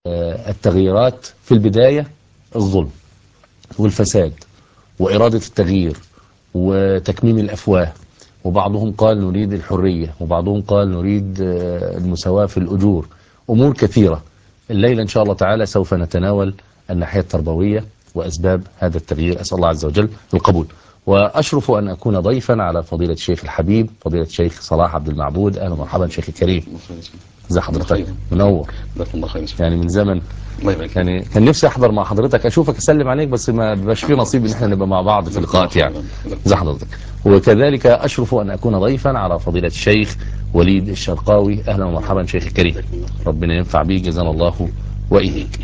التغييرات في البداية الظلم والفساد وإرادة التغيير وتكميم الأفواه وبعضهم قال نريد الحرية وبعضهم قال نريد المساواة في الأجور أمور كثيرة الليلة إن شاء الله تعالى سوف نتناول الناحية التربوية وأسباب هذا التغيير أسأل الله عز وجل القبول وأشرف أن أكون ضيفا على فضيلة الشيخ الحبيب فضيلة الشيخ صلاح عبد المعبود أهلا ومرحبا شيخ الكريم ازي حضرتك منور يعني من زمن يعني كان نفسي احضر مع حضرتك اشوفك اسلم عليك بس ما بيبقاش في نصيب ان احنا نبقى مع بعض في اللقاءات يعني ازي حضرتك وكذلك اشرف ان اكون ضيفا على فضيلة الشيخ وليد الشرقاوي اهلا ومرحبا شيخ الكريم ربنا ينفع بيك جزانا الله وايديك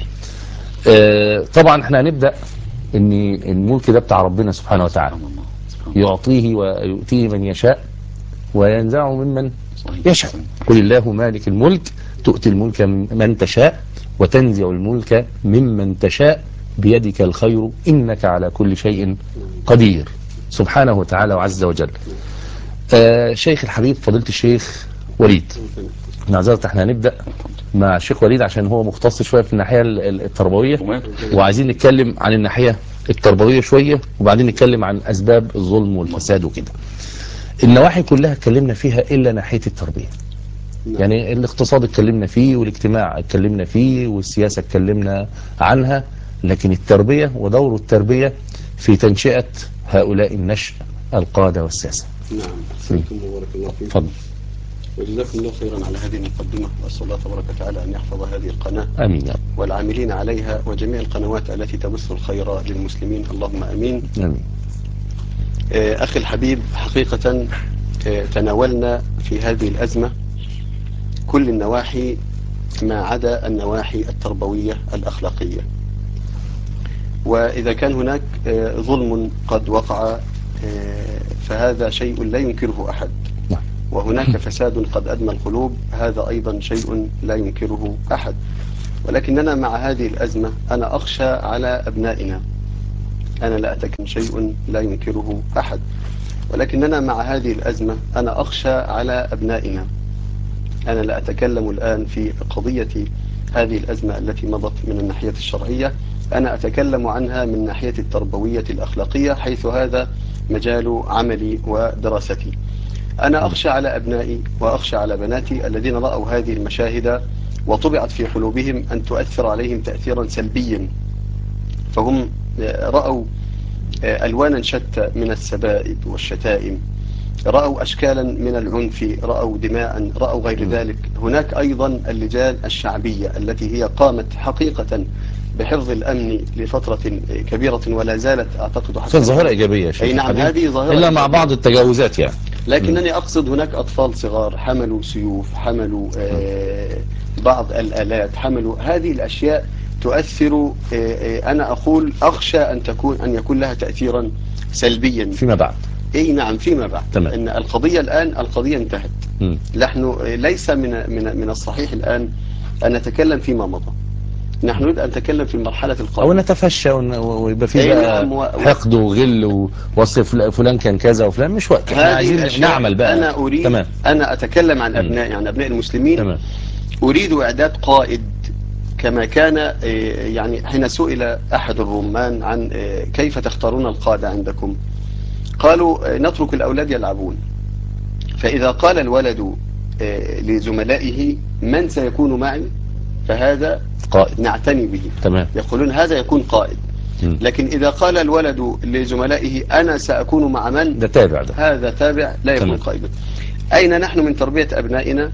آه طبعا احنا هنبدا ان الملك ده بتاع ربنا سبحانه وتعالى يعطيه ويؤتيه من يشاء وينزعه ممن يشاء قل الله مالك الملك تؤتي الملك من تشاء وتنزع الملك ممن تشاء بيدك الخير إنك على كل شيء قدير سبحانه وتعالى وعز وجل آه شيخ الحبيب فضيلة الشيخ وليد معذرة احنا هنبدأ مع الشيخ وليد عشان هو مختص شوية في الناحية التربوية وعايزين نتكلم عن الناحية التربوية شوية وبعدين نتكلم عن أسباب الظلم والفساد وكده النواحي كلها اتكلمنا فيها إلا ناحية التربية يعني الاقتصاد اتكلمنا فيه والاجتماع اتكلمنا فيه والسياسة اتكلمنا عنها لكن التربية ودور التربية في تنشئة هؤلاء النشء القادة والساسة نعم سيكم وبارك الله فيكم تفضل وجزاكم الله خيرا على هذه المقدمة وأسأل الله تبارك وتعالى أن يحفظ هذه القناة امين يا والعاملين عليها وجميع القنوات التي تبث الخير للمسلمين اللهم أمين رب امين آه، أخي الحبيب حقيقة آه، تناولنا في هذه الأزمة كل النواحي ما عدا النواحي التربوية الأخلاقية وإذا كان هناك آه، ظلم قد وقع آه، فهذا شيء لا ينكره أحد نعم. وهناك فساد قد أدمى القلوب هذا أيضا شيء لا ينكره أحد ولكننا مع هذه الأزمة أنا أخشى على أبنائنا أنا لا أتكلم شيء لا ينكره أحد ولكننا مع هذه الأزمة أنا أخشى على أبنائنا أنا لا أتكلم الآن في قضية هذه الأزمة التي مضت من الناحية الشرعية أنا أتكلم عنها من ناحية التربوية الأخلاقية حيث هذا مجال عملي ودراستي أنا أخشى على أبنائي وأخشى على بناتي الذين رأوا هذه المشاهد وطبعت في قلوبهم أن تؤثر عليهم تأثيرا سلبيا فهم رأوا ألوانا شتى من السبائب والشتائم رأوا أشكالا من العنف رأوا دماء رأوا غير ذلك هناك أيضا اللجان الشعبية التي هي قامت حقيقة بحفظ الأمن لفترة كبيرة ولا زالت أعتقد حتى كانت ظاهرة إيجابية يا شيخ أي نعم الحبيب. هذه ظاهرة إلا مع إيجابية. بعض التجاوزات يعني لكنني أقصد هناك أطفال صغار حملوا سيوف حملوا آه، بعض الآلات حملوا هذه الأشياء تؤثر آه، آه، أنا أقول أخشى أن تكون أن يكون لها تأثيرا سلبيا فيما بعد اي نعم فيما بعد تمام. ان القضية الآن القضية انتهت مم. نحن ليس من من من الصحيح الآن أن نتكلم فيما مضى نحن نريد أن نتكلم في المرحلة أو القادمة نتفشى ون- ويبقى أي فيه بقى نعم، و- حقد وغل ووصف فل- فلان كان كذا وفلان مش وقت احنا هذه عايزين الأشياء نعمل بقى أنا أريد تمام أنا أتكلم عن أبنائي عن أبناء المسلمين تمام أريد إعداد قائد كما كان آه، يعني حين سئل أحد الرمان عن آه، كيف تختارون القادة عندكم قالوا آه، نترك الأولاد يلعبون فإذا قال الولد آه، لزملائه من سيكون معي فهذا قائد نعتني به تمام يقولون هذا يكون قائد مم. لكن إذا قال الولد لزملائه أنا سأكون مع من ده تابع ده هذا تابع لا يكون تمام. قائدا أين نحن من تربية أبنائنا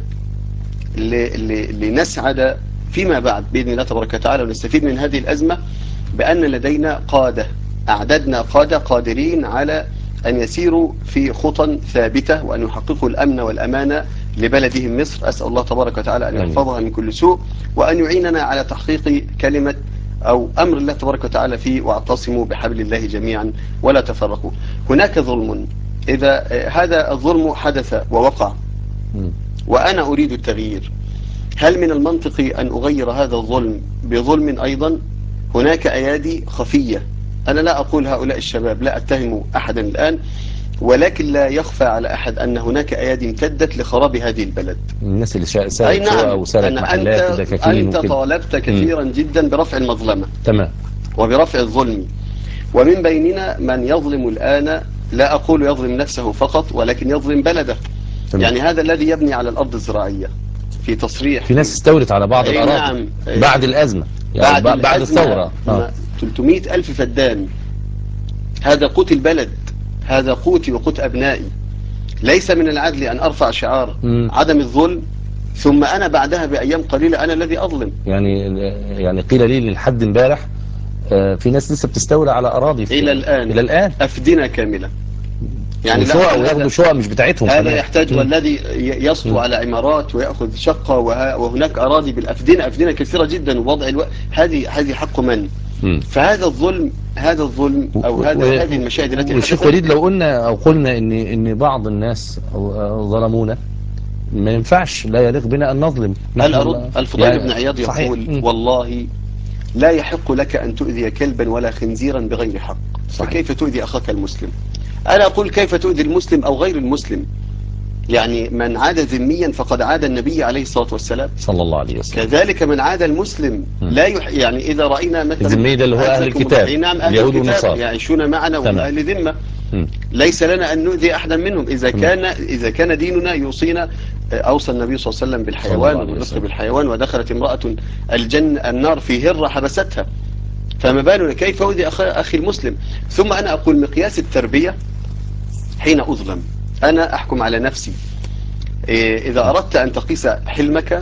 ل- ل- لنسعد فيما بعد بإذن الله تبارك وتعالى ونستفيد من هذه الأزمة بأن لدينا قادة أعددنا قادة قادرين على أن يسيروا في خطى ثابتة وأن يحققوا الأمن والأمانة لبلدهم مصر أسأل الله تبارك وتعالى أن آمين. يحفظها من كل سوء وأن يعيننا على تحقيق كلمة أو أمر الله تبارك وتعالى فيه واعتصموا بحبل الله جميعا ولا تفرقوا هناك ظلم إذا آه، هذا الظلم حدث ووقع مم. وأنا أريد التغيير هل من المنطق أن أغير هذا الظلم بظلم أيضا هناك أيادي خفية أنا لا أقول هؤلاء الشباب لا أتهم أحدا الآن ولكن لا يخفى على أحد أن هناك أيادي امتدت لخراب هذه البلد الناس اللي شا- أي سرقت شقق نعم وسرقت أنا محلات أنت, ودكاكين أنت وكده طالبت كثيرا جدا برفع المظلمة تمام وبرفع الظلم ومن بيننا من يظلم الآن لا أقول يظلم نفسه فقط ولكن يظلم بلده تمام. يعني هذا الذي يبني على الأرض الزراعية في تصريح في ناس استولت على بعض أي الأراضي نعم. أي. بعد الأزمة يعني بعد, بعد الأزمة الثورة ما- آه. 300 ألف فدان هذا قوت البلد هذا قوتي وقوت أبنائي ليس من العدل أن أرفع شعار مم. عدم الظلم ثم أنا بعدها بأيام قليلة أنا الذي أظلم يعني يعني قيل لي لحد امبارح آه، في ناس لسه بتستولى على أراضي في إلى الآن إلى الآن أفدنة كاملة يعني لا شقق أقول وياخدوا هذا- شقق مش بتاعتهم هذا كمان. يحتاج مم. والذي ي- يسطو على عمارات ويأخذ شقة وه- وهناك أراضي بالأفدنة أفدنة كثيرة جدا ووضع الو... هذه هذه حق من مم. فهذا الظلم هذا الظلم أو و- هذا و- هذه المشاهد التي والشيخ حدثت وليد لو قلنا او قلنا ان ان بعض الناس أو- أو ظلمونا ما ينفعش لا يليق بنا ان نظلم هل نحن- أرد الفضيل يعني بن عياض صحيح. يقول مم. والله لا يحق لك أن تؤذي كلبا ولا خنزيرا بغير حق صحيح. فكيف تؤذي أخاك المسلم أنا أقول كيف تؤذي المسلم أو غير المسلم يعني من عاد ذميا فقد عاد النبي عليه الصلاة والسلام صلى الله عليه وسلم كذلك من عاد المسلم مم. لا يح... يعني إذا رأينا مثلا الذمي ده اللي هو أهل أهلكم- الكتاب، أي نعم أهل اليهود الكتاب والنصارى. يعيشون معنا وهم تمام. أهل ذمة مم. ليس لنا أن نؤذي أحدا منهم إذا تمام. كان إذا كان ديننا يوصينا أوصى النبي صلى الله عليه وسلم صلى الله بالحيوان عليه وبالرفق وسلم. بالحيوان ودخلت امرأة الجنة النار في هرة حبستها فما بالنا كيف أؤذي أخي, أخي المسلم ثم أنا أقول مقياس التربية حين أظلم أنا أحكم على نفسي إيه، إذا أردت أن تقيس حلمك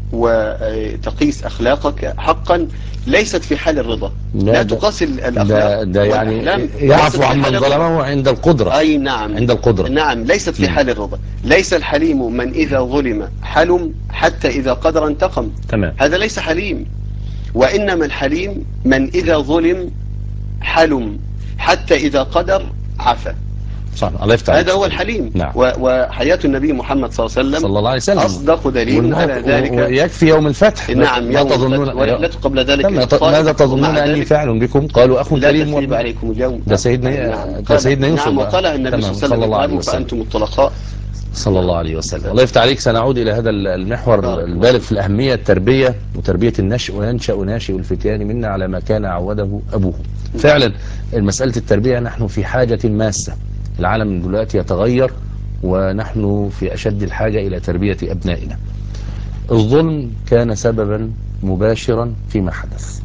وتقيس أخلاقك حقا ليست في حال الرضا لا لا ده- تقاس ال- الأخلاق ده, ده يعني والأحلام ليست يعفو في عن حال من الرضا. ظلمه عند القدرة أي نعم عند القدرة نعم ليست في مم. حال الرضا ليس الحليم من إذا ظلم حلم حتى إذا قدر انتقم تمام هذا ليس حليم وإنما الحليم من إذا ظلم حلم حتى إذا قدر عفا صح الله يفتح عليك. هذا هو الحليم نعم. و- وحياة النبي محمد صلى الله عليه وسلم صلى الله عليه وسلم أصدق دليل على والموت- ذلك ويكفي يوم الفتح نعم لا يوم تظنون ولت قبل ذلك تم- إطفاء ماذا تظنون ومع أني ذلك فاعل بكم قالوا أخ لا كريم تثريب وابن- عليكم اليوم ده سيدنا نعم. ده قال- سيدنا يوسف نعم بقى. وقالها النبي تمام. صلى الله عليه وسلم عليه اذهبوا وسلم فأنتم الطلقاء صلى الله عليه وسلم الله يفتح عليك سنعود إلى هذا المحور البالغ في الأهمية التربية وتربية النشء وينشأ ناشئ الفتيان منا على ما كان عوده أبوه فعلا مسألة التربية نحن في حاجة ماسة العالم دلوقتي يتغير ونحن في أشد الحاجة إلى تربية أبنائنا الظلم كان سببا مباشرا فيما حدث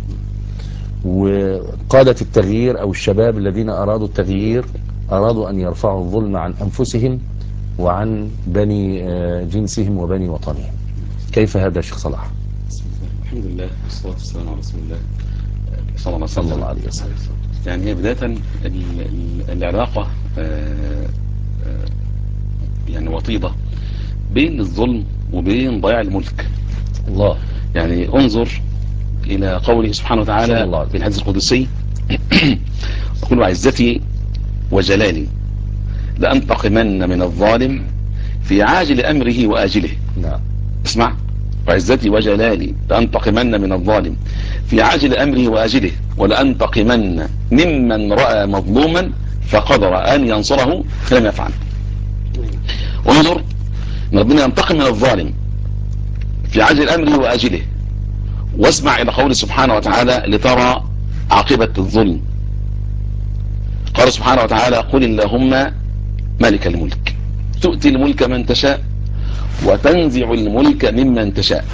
وقادة التغيير أو الشباب الذين أرادوا التغيير أرادوا أن يرفعوا الظلم عن أنفسهم وعن بني آه، جنسهم وبني وطنهم كيف هذا شيخ صلاح بسم الله الحمد لله والصلاة والسلام على رسول الله صلى الله عليه وسلم صلى الله عليه وسلم يعني هي بداية ال- ال- العلاقة آه، آه، يعني وطيدة بين الظلم وبين ضياع الملك الله يعني انظر إلى قوله سبحانه صلى الله عليه وتعالى وسلم. في الحديث القدسي يقول عزتي وجلالي لأنتقمن من الظالم في عاجل أمره وآجله نعم اسمع وعزتي وجلالي لأنتقمن من الظالم في عاجل أمره وآجله ولأنتقمن ممن رأى مظلوما فقدر أن ينصره فلم يفعل انظر ان ربنا ينتقم من الظالم في عاجل أمره وآجله واسمع إلى قوله سبحانه وتعالى لترى عاقبة الظلم قال سبحانه وتعالى قل اللهم ملك الملك تؤتي الملك من تشاء وتنزع الملك ممن تشاء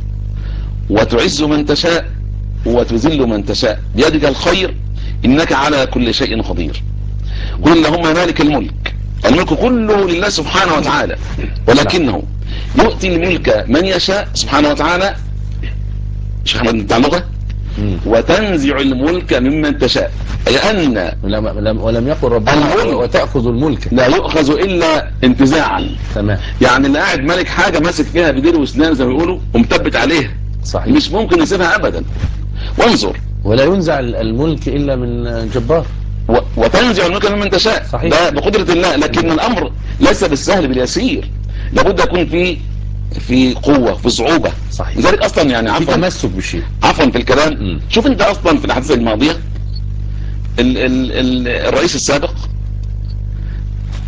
وتعز من تشاء وتذل من تشاء بيدك الخير إنك على كل شيء قدير قل اللهم مالك الملك الملك كله لله سبحانه وتعالى ولكنه يؤتي الملك من يشاء سبحانه وتعالى شيخ احمد بتاع اللغة مم. وتنزع الملك ممن تشاء أي أن ولم, لم- ولم يقل ربنا الملك. وتأخذ الملك لا يؤخذ إلا انتزاعا تمام يعني اللي قاعد مالك حاجة ماسك فيها بدير وسنان زي ما بيقولوا ومثبت عليها صحيح مش ممكن يسيبها أبدا وانظر ولا ينزع الملك إلا من جبار و- وتنزع الملك ممن تشاء صحيح. ده بقدرة الله لكن الأمر ليس بالسهل باليسير لابد يكون في في قوة في صعوبة صحيح لذلك أصلا يعني في عفوا تمسك بالشيء عفوا في الكلام مم. شوف انت أصلا في الأحداث الماضية ال ال ال الرئيس السابق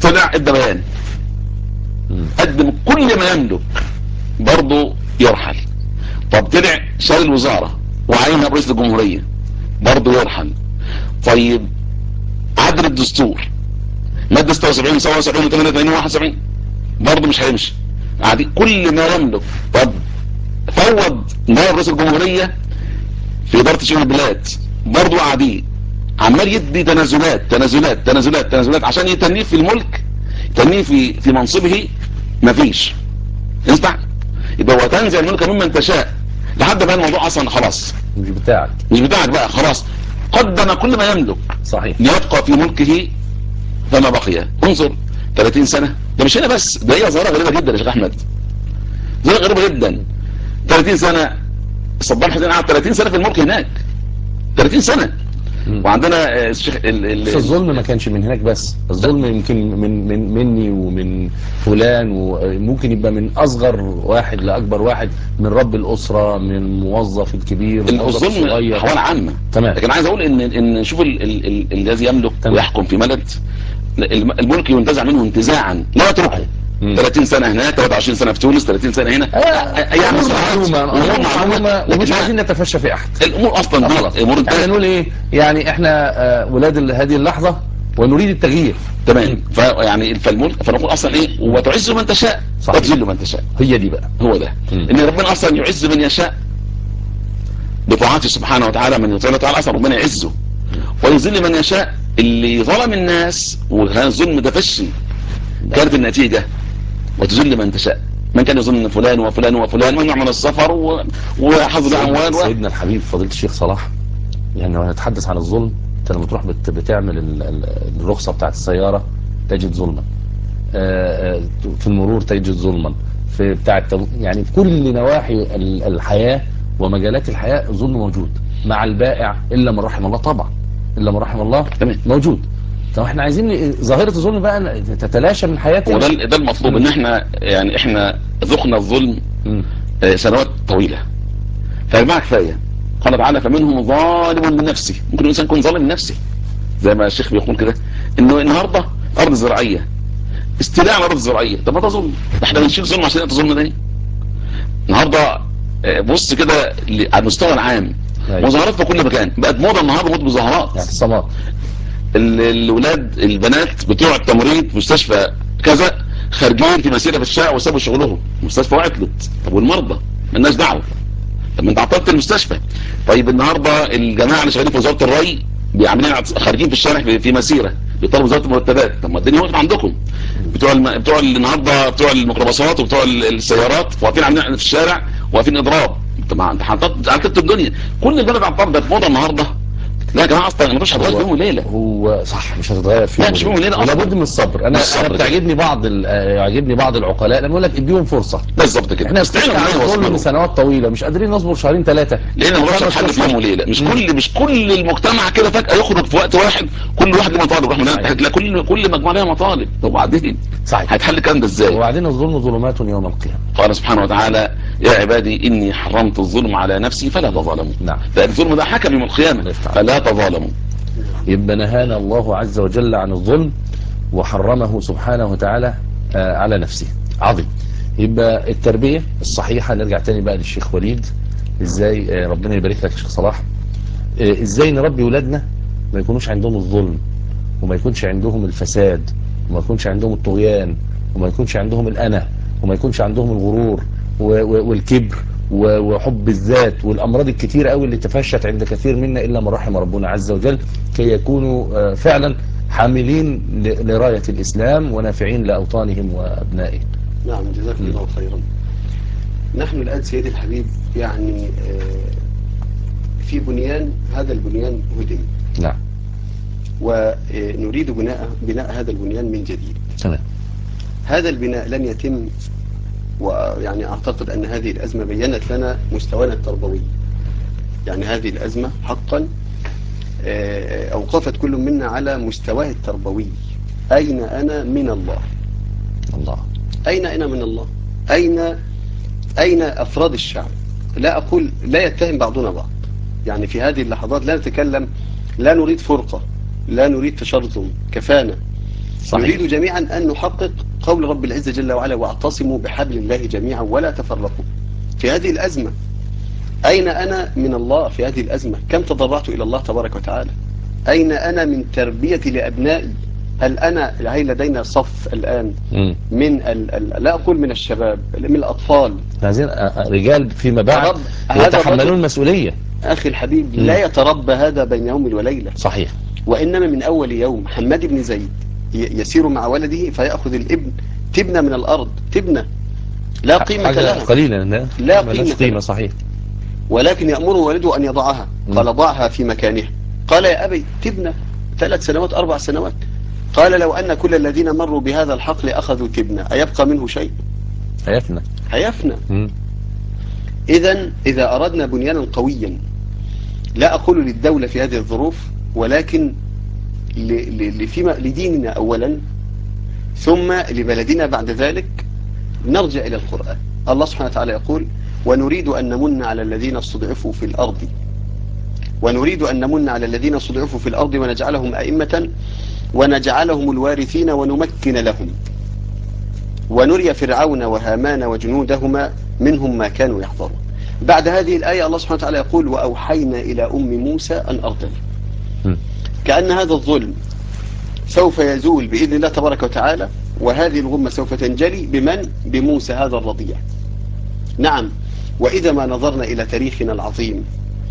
طلع ادى بيان مم. قدم كل ما يملك برضه يرحل طب طلع شال الوزارة وعين رئيس الجمهورية برضه يرحل طيب عدل الدستور مادة 76 77 88 71 برضه مش هيمشي عادي كل ما يملك طب فوض نائب رئيس الجمهورية في إدارة شؤون البلاد برضه قاعدين عمال يدي تنازلات تنازلات تنازلات تنازلات عشان يتنيه في الملك يتنيه في في منصبه مفيش ينفع يبقى هو تنزع الملك ممن تشاء لحد ما الموضوع اصلا خلاص مش بتاعك مش بتاعك بقى خلاص قدم كل ما يملك صحيح ليبقى في ملكه فما بقي انظر 30 سنة ده مش هنا بس ده هي ظاهرة غريبة جدا يا شيخ احمد ظاهرة غريبة جدا 30 سنة صدام حسين قعد 30 سنة في الملك هناك 30 سنة مم. وعندنا آه، الشيخ ال- ال- بس الظلم ما كانش من هناك بس الظلم يمكن من من مني ومن فلان وممكن يبقى من اصغر واحد لاكبر واحد من رب الاسره من الموظف الكبير الموظف الظلم الصغير حوالي عامة تمام لكن عايز اقول ان ان شوف ال- ال- ال- الذي يملك تمام. ويحكم في بلد الم- الملك ينتزع منه انتزاعا لا يتركه مم. 30 سنة هناك 23 سنة في تونس 30 سنة هنا يعني مصلحات. معلومه أمور أمور معلومه ومش لكن عايزين نتفشى في احد الامور اصلا خلاص. دي امور احنا انتهت نقول ايه يعني احنا آه، ولاد ال- هذه اللحظه ونريد التغيير تمام فيعني فالملك فنقول اصلا ايه وتعز من تشاء صحيح. وتذل من تشاء هي دي بقى هو ده مم. ان ربنا اصلا يعز من يشاء بطاعته سبحانه وتعالى من يطيع الله تعالى اصلا ربنا يعزه ويذل من يشاء اللي ظلم الناس وكان الظلم ده فشي كانت النتيجة وتذل من تشاء من كان يظن فلان وفلان وفلان ممنوع من السفر و- وحظ الاموال و... سيدنا الحبيب فضيله الشيخ صلاح يعني لو هنتحدث عن الظلم انت لما تروح بت- بتعمل ال- ال- الرخصه بتاعت السياره تجد ظلما آه، آه، في المرور تجد ظلما في بتاع التو... يعني في كل نواحي ال- الحياه ومجالات الحياه الظلم موجود مع البائع الا من رحم الله طبعا الا من رحم الله تمام. موجود طب احنا عايزين ظاهره الظلم بقى تتلاشى من حياتنا وده ال- ده المطلوب ان احنا يعني احنا ذقنا الظلم مم. آه، سنوات طويلة فيا جماعه كفايه قال تعالى فمنهم ظالم لنفسه ممكن الانسان يكون ظالم لنفسه زي ما الشيخ بيقول كده انه النهارده ارض زراعيه استيلاء على الارض الزراعيه طب ما ده ظلم ده احنا بنشيل ظلم عشان انت ظلم ده إيه؟ النهارده آه، بص كده ل- على المستوى العام أيوة. مظاهرات في كل مكان بقت موضه النهارده موضه مظاهرات اعتصامات ال- الولاد البنات بتوع التمريض مستشفى كذا خارجين في مسيره في الشارع وسابوا شغلهم المستشفى وعطلت طب والمرضى مالناش دعوه طب ما انت عطلت المستشفى طيب النهارده الجماعه اللي شغالين في وزاره الري بيعملين عط- خارجين في الشارع في, في مسيره بيطالبوا وزاره المرتبات طب ما الدنيا وقفت عندكم بتوع الم... بتوع النهارده بتوع الميكروباصات وبتوع ال- السيارات واقفين عاملين في الشارع واقفين اضراب طب ما انت حطيت عطلت الدنيا كل البلد عطلت ده في موضه النهارده لا يا جماعه اصلا مش هتغير في يوم وليله هو صح مش هتتغير فيه لا، مش مهم ليه أصلاً. لابد من الصبر انا الصبر انا كده. بتعجبني بعض ال- آه، يعجبني بعض العقلاء لما يقول لك اديهم فرصه بالظبط كده احنا استعينوا بنستعمل بالله الظلم من واصبروا. سنوات طويله مش قادرين نصبر شهرين ثلاثه لان الموضوع مش حل في يوم وليله مش كل مش كل المجتمع كده فجاه يخرج في وقت واحد كل واحد له مطالب رحمه الله لا كل كل مجموعه لها مطالب طب وبعدين صحيح هيتحل الكلام ده ازاي وبعدين الظلم ظلمات يوم القيامه قال سبحانه وتعالى يا عبادي اني حرمت الظلم على نفسي فلا تظالموا نعم ده الظلم ده حكم يوم القيامه يفتح. فلا تظالموا يبقى نهانا الله عز وجل عن الظلم وحرمه سبحانه وتعالى آه، على نفسه عظيم يبقى التربية الصحيحة نرجع تاني بقى للشيخ وليد ازاي آه، ربنا يبارك لك يا شيخ صلاح آه، ازاي نربي ولادنا ما يكونوش عندهم الظلم وما يكونش عندهم الفساد وما يكونش عندهم الطغيان وما يكونش عندهم الأنا وما يكونش عندهم الغرور و- و- والكبر و- وحب الذات والأمراض الكتيرة قوي اللي تفشت عند كثير منا إلا من رحم ربنا عز وجل كي يكونوا آه، فعلا حاملين ل- لراية الإسلام ونافعين لأوطانهم وأبنائهم نعم جزاكم الله خيرا نحن الآن سيدي الحبيب يعني آه، في بنيان هذا البنيان هدم نعم ونريد بناء بناء هذا البنيان من جديد تمام هذا البناء لن يتم ويعني أعتقد أن هذه الأزمة بينت لنا مستوانا التربوي يعني هذه الأزمة حقا آه، أوقفت كل منا على مستواه التربوي أين أنا من الله الله أين أنا من الله أين أين أفراد الشعب لا أقول لا يتهم بعضنا بعض يعني في هذه اللحظات لا نتكلم لا نريد فرقة لا نريد تشرذم كفانا صحيح. نريد جميعا أن نحقق قول رب العزة جل وعلا واعتصموا بحبل الله جميعا ولا تفرقوا في هذه الأزمة أين أنا من الله في هذه الأزمة كم تضرعت إلى الله تبارك وتعالى أين أنا من تربية لأبنائي هل أنا هل لدينا صف الآن مم. من ال... ال... لا أقول من الشباب من الأطفال عايزين آه، آه، رجال فيما بعد رب، هذا يتحملون الرجل- المسؤولية أخي الحبيب مم. لا يتربى هذا بين يوم وليلة صحيح وإنما من أول يوم حماد بن زيد ي- يسير مع ولده فيأخذ الابن تبنى من الأرض تبنى لا قيمة حاجة لها قليلة لا, لا ملهاش قيمة قيمة لها. صحيح ولكن يأمره والده أن يضعها مم. قال ضعها في مكانها قال يا أبي تبنى ثلاث سنوات أربع سنوات قال لو أن كل الذين مروا بهذا الحقل أخذوا تبنى أيبقى منه شيء هيفنى هيفنى مم. إذا إذا أردنا بنيانا قويا لا أقول للدولة في هذه الظروف ولكن ل- ل- لفيما لديننا أولا ثم لبلدنا بعد ذلك نرجع إلى القرآن الله سبحانه وتعالى يقول ونريد أن نمن على الذين استضعفوا في الأرض ونريد أن نمن على الذين استضعفوا في الأرض ونجعلهم أئمة ونجعلهم الوارثين ونمكن لهم ونري فرعون وهامان وجنودهما منهم ما كانوا يحضرون بعد هذه الآية الله سبحانه وتعالى يقول وأوحينا إلى أم موسى أن أرضعي مم. كأن هذا الظلم سوف يزول بإذن الله تبارك وتعالى وهذه الغمة سوف تنجلي بمن؟ بموسى هذا الرضيع نعم وإذا ما نظرنا إلى تاريخنا العظيم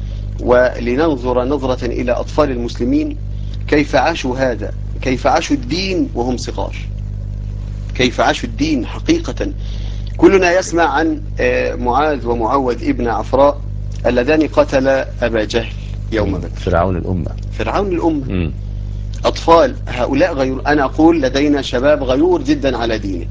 ولننظر نظرة إلى أطفال المسلمين كيف عاشوا هذا كيف عاشوا الدين وهم صغار كيف عاشوا الدين حقيقة كلنا يسمع عن آه، معاذ ومعوذ ابن عفراء اللذان قتلا أبا جهل يوم بدر فرعون الأمة فرعون الأمة مم. أطفال هؤلاء غير أنا أقول لدينا شباب غيور جدا على دينه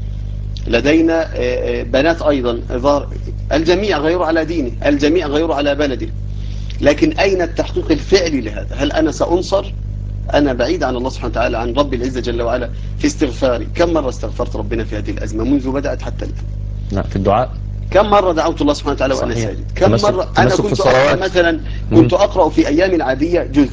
لدينا آه، آه، بنات أيضا ظهر الجميع غير على دينه الجميع غير على بلده لكن أين التحقيق الفعلي لهذا هل أنا سأنصر أنا بعيد عن الله سبحانه وتعالى عن رب العزة جل وعلا في استغفاري كم مرة استغفرت ربنا في هذه الأزمة منذ بدأت حتى الآن نعم في الدعاء كم مرة دعوت الله سبحانه وتعالى وأنا صحيح. ساجد كم تمسك- مرة أنا تمسك في كنت أقرأ الصلوات. مثلا كنت أقرأ في أيام العادية جزء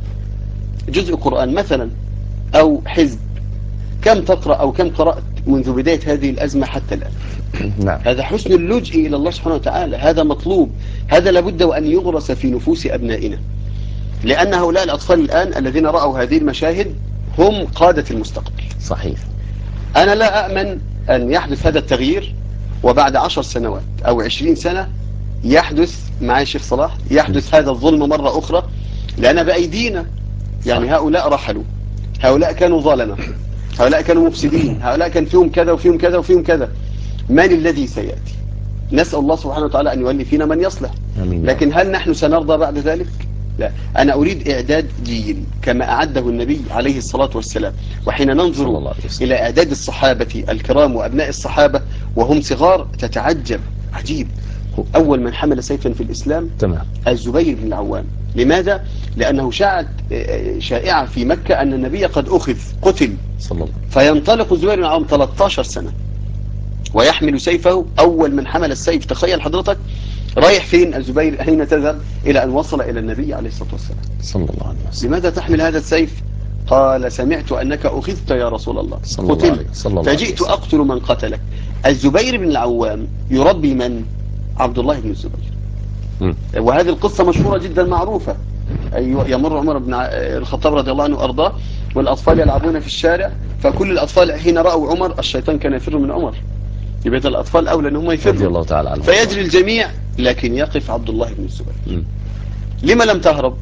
جزء قرآن مثلا أو حزب كم تقرأ أو كم قرأت منذ بداية هذه الأزمة حتى الآن نعم هذا حسن اللجء إلى الله سبحانه وتعالى هذا مطلوب هذا لابد وأن يغرس في نفوس أبنائنا لأن هؤلاء الأطفال الآن الذين رأوا هذه المشاهد هم قادة المستقبل صحيح أنا لا أأمن أن يحدث هذا التغيير وبعد عشر سنوات أو عشرين سنة يحدث معي الشيخ صلاح يحدث هذا الظلم مرة أخرى لأن بأيدينا يعني هؤلاء رحلوا هؤلاء كانوا ظلمة هؤلاء كانوا مفسدين هؤلاء كان فيهم كذا وفيهم كذا وفيهم كذا من الذي سيأتي نسأل الله سبحانه وتعالى أن يولي فينا من يصلح آمين لكن هل نحن سنرضى بعد ذلك لا أنا أريد إعداد جيل كما أعده النبي عليه الصلاة والسلام وحين صلى ننظر الله عليه وسلم. إلى إعداد الصحابة الكرام وأبناء الصحابة وهم صغار تتعجب عجيب أول من حمل سيفا في الإسلام تمام الزبير بن العوام لماذا؟ لأنه شاعت شائعة في مكة أن النبي قد أخذ قتل صلى الله فينطلق الزبير بن العوام 13 سنة ويحمل سيفه أول من حمل السيف تخيل حضرتك رايح فين الزبير حين تذهب إلى أن وصل إلى النبي عليه الصلاة والسلام صلى الله عليه وسلم لماذا تحمل هذا السيف قال سمعت أنك أخذت يا رسول الله صلى الله قتلت عليه- صلى الله عليه فجئت وسلم. أقتل من قتلك الزبير بن العوام يربي من عبد الله بن الزبير مم. وهذه القصة مشهورة جدا معروفة أيوة يمر عمر بن ع- الخطاب رضي الله عنه وأرضاه والأطفال يلعبون في الشارع فكل الأطفال حين رأوا عمر الشيطان كان يفر من عمر يبقى الأطفال أولى أنهم رضي يفروا الله تعالى عنه فيجري الجميع لكن يقف عبد الله بن الزبير مم. لما لم تهرب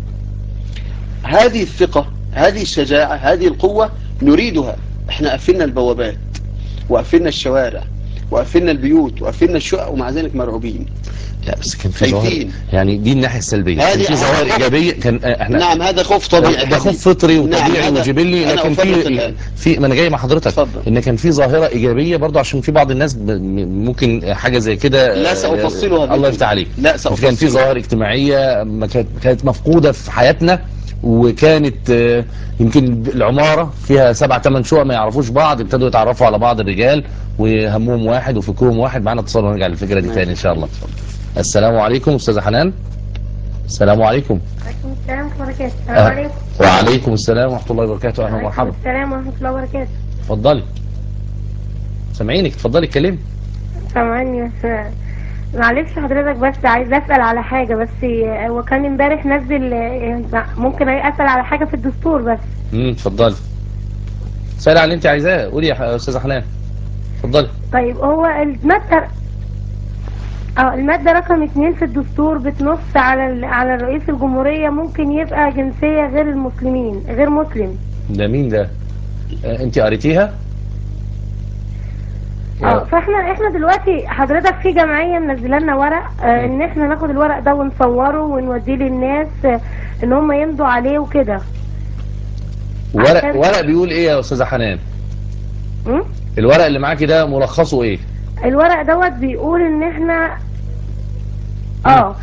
هذه الثقة هذه الشجاعة هذه القوة نريدها احنا قفلنا البوابات وقفلنا الشوارع وقفلنا البيوت وقفلنا الشقق ومع ذلك مرعوبين لا بس كان في ظواهر خايفين. يعني دي الناحية السلبية كان هذه في ظواهر أهم- إيجابية كان آه، احنا نعم هذا خوف طبيعي ده خوف حبيبي. فطري نعم، وطبيعي هذا- وجبلي أنا لكن أفرط في الآن. في ما انا جاي مع حضرتك اتفضل. ان كان في ظاهره ايجابيه برضه عشان في بعض الناس ب- م- ممكن حاجه زي كده لا آه، سأفصلها الله بكم. يفتح عليك لا كان في سأفصلها. ظواهر اجتماعيه ما كانت كانت مفقوده في حياتنا وكانت آه، يمكن العماره فيها سبع ثمان شقق ما يعرفوش بعض ابتدوا يتعرفوا على بعض الرجال وهمهم واحد وفكرهم واحد معانا اتصال ونرجع للفكره دي تاني ان شاء الله السلام عليكم استاذه حنان السلام عليكم عليكم السلام ورحمة الله وبركاته السلام أه. عليكم وعليكم السلام ورحمة الله وبركاته أهلا وعليكم ومرحبا السلام ورحمة الله وبركاته اتفضلي سامعينك اتفضلي اتكلمي سامعني بس معلش حضرتك بس عايز اسال على حاجه بس هو كان امبارح نزل ممكن اسال على حاجه في الدستور بس امم اتفضلي سألي على اللي انت عايزاه قولي يا استاذه حنان اتفضلي طيب هو الماده اه الماده رقم اتنين في الدستور بتنص على ال- على رئيس الجمهوريه ممكن يبقى جنسيه غير المسلمين غير مسلم ده مين ده آه، انت قريتيها اه فاحنا احنا دلوقتي حضرتك في جمعيه منزله لنا ورق آه ان احنا ناخد الورق ده ونصوره ونوديه للناس آه ان هم يمضوا عليه وكده ورق عشان- ورق بيقول ايه يا استاذه حنان م? الورق اللي معاكي ده ملخصه ايه الورق دوت بيقول ان احنا اه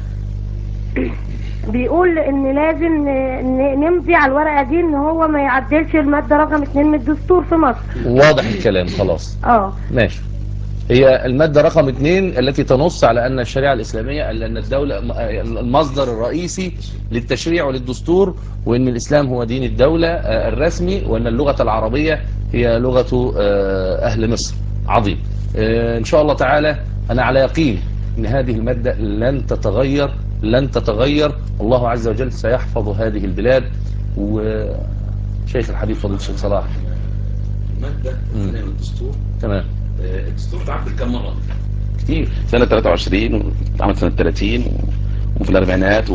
بيقول ان لازم ن- ن- نمضي على الورقه دي ان هو ما يعدلش الماده رقم اتنين من الدستور في مصر واضح الكلام خلاص اه ماشي هي المادة رقم اثنين التي تنص على أن الشريعة الإسلامية أن الدولة المصدر الرئيسي للتشريع وللدستور وأن الإسلام هو دين الدولة آه، الرسمي وأن اللغة العربية هي لغة آه، أهل مصر عظيم آه، إن شاء الله تعالى أنا على يقين أن هذه المادة لن تتغير لن تتغير الله عز وجل سيحفظ هذه البلاد وشيخ الحبيب فضيلة الشيخ صلاح المادة مم. الثانية من الدستور تمام آه، الدستور اتعدل كم مرة؟ كتير سنة 23 واتعمل سنة 30 و- وفي الأربعينات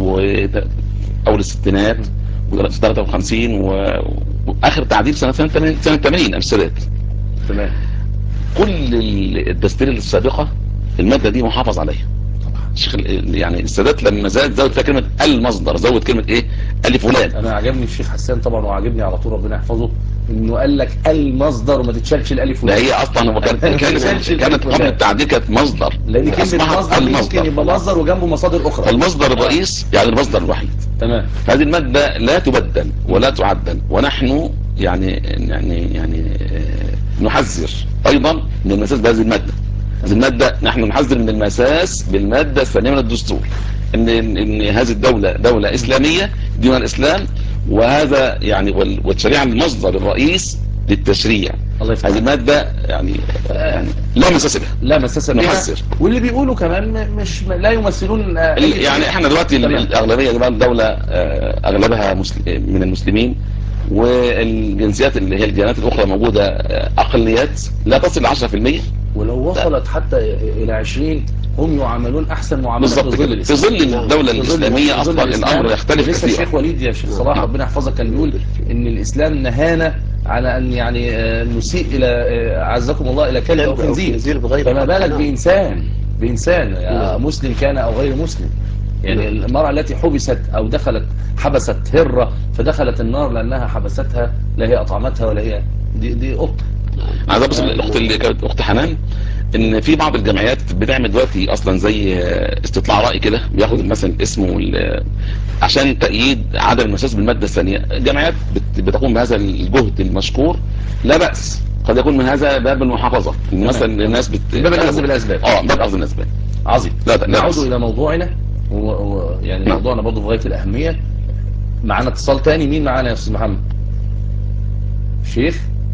وأول الستينات وسنة 53 و- وآخر تعديل سنة سنة 80 سنة 80 السادات تمام كل ال- الدستور السابقة المادة دي محافظ عليها الشيخ ال- يعني السادات لما زاد زود فيها كلمة المصدر زود كلمة ايه ألف ولام انا عجبني الشيخ حسان طبعا وعجبني على طول ربنا يحفظه انه قال لك المصدر وما تتشالش الالف ده واللام هي اصلا هو كانت ما كانت تتشالش كانت الألف قبل واللام. التعديل كانت مصدر لان كلمه اسمها مصدر دي ممكن يبقى مصدر وجنبه مصادر اخرى فالمصدر الرئيس يعني المصدر الوحيد تمام هذه المادة لا تبدل ولا تعدل ونحن يعني يعني يعني آه، نحذر ايضا من المساس بهذه المادة هذه المادة نحن نحذر من المساس بالمادة الثانية من الدستور ان ان هذه الدولة دولة اسلامية دين الاسلام وهذا يعني وال- والشريعة المصدر الرئيس للتشريع الله يفتح هذه عليك. المادة يعني يعني لا مساس بها لا مساس بها نحذر. واللي بيقولوا كمان م- مش لا يمثلون آه، ال- أي يعني شيء. احنا دلوقتي ال- تمام. الاغلبيه دلوقتي الدوله آه، اغلبها مسل- من المسلمين والجنسيات اللي هي الديانات الاخرى موجوده آه، اقليات لا تصل ل 10% ولو وصلت حتى الى 20 هم يعاملون احسن معامله في بالظبط ظل كده في الإسلام. ظل الدوله في ظل- الاسلاميه في ظل اصلا الإسلام. الامر يختلف ولسه كثيرا الشيخ وليد يا شيخ صلاح ربنا يحفظك كان بيقول ان الاسلام نهانا على ان يعني آه، نسيء الى آه، عزكم الله الى كلب او كلب أو خنزير خنزير بغير فما حق. بالك نعم. بانسان بانسان آه، نعم. مسلم كان او غير مسلم يعني نعم. المرأة التي حبست او دخلت حبست هرة فدخلت النار لانها حبستها لا هي اطعمتها ولا هي دي دي قط عايز ابص الاخت اللي كانت اخت حنان ان في بعض الجمعيات بتعمل دلوقتي اصلا زي آه، استطلاع راي كده بياخد مثلا الاسم وال عشان تأييد عدم المساس بالمادة الثانية الجمعيات بت- بتقوم بهذا الجهد المشكور لا بأس قد يكون من هذا باب المحافظة ان مثلا الناس بت... باب الأخذ بالأسباب. اه باب اخذ بالاسباب عظيم لا لا نعود بأس. الى موضوعنا و... و... يعني نعم. موضوعنا برضه في غايه الاهميه معانا اتصال تاني مين معانا يا استاذ محمد شيخ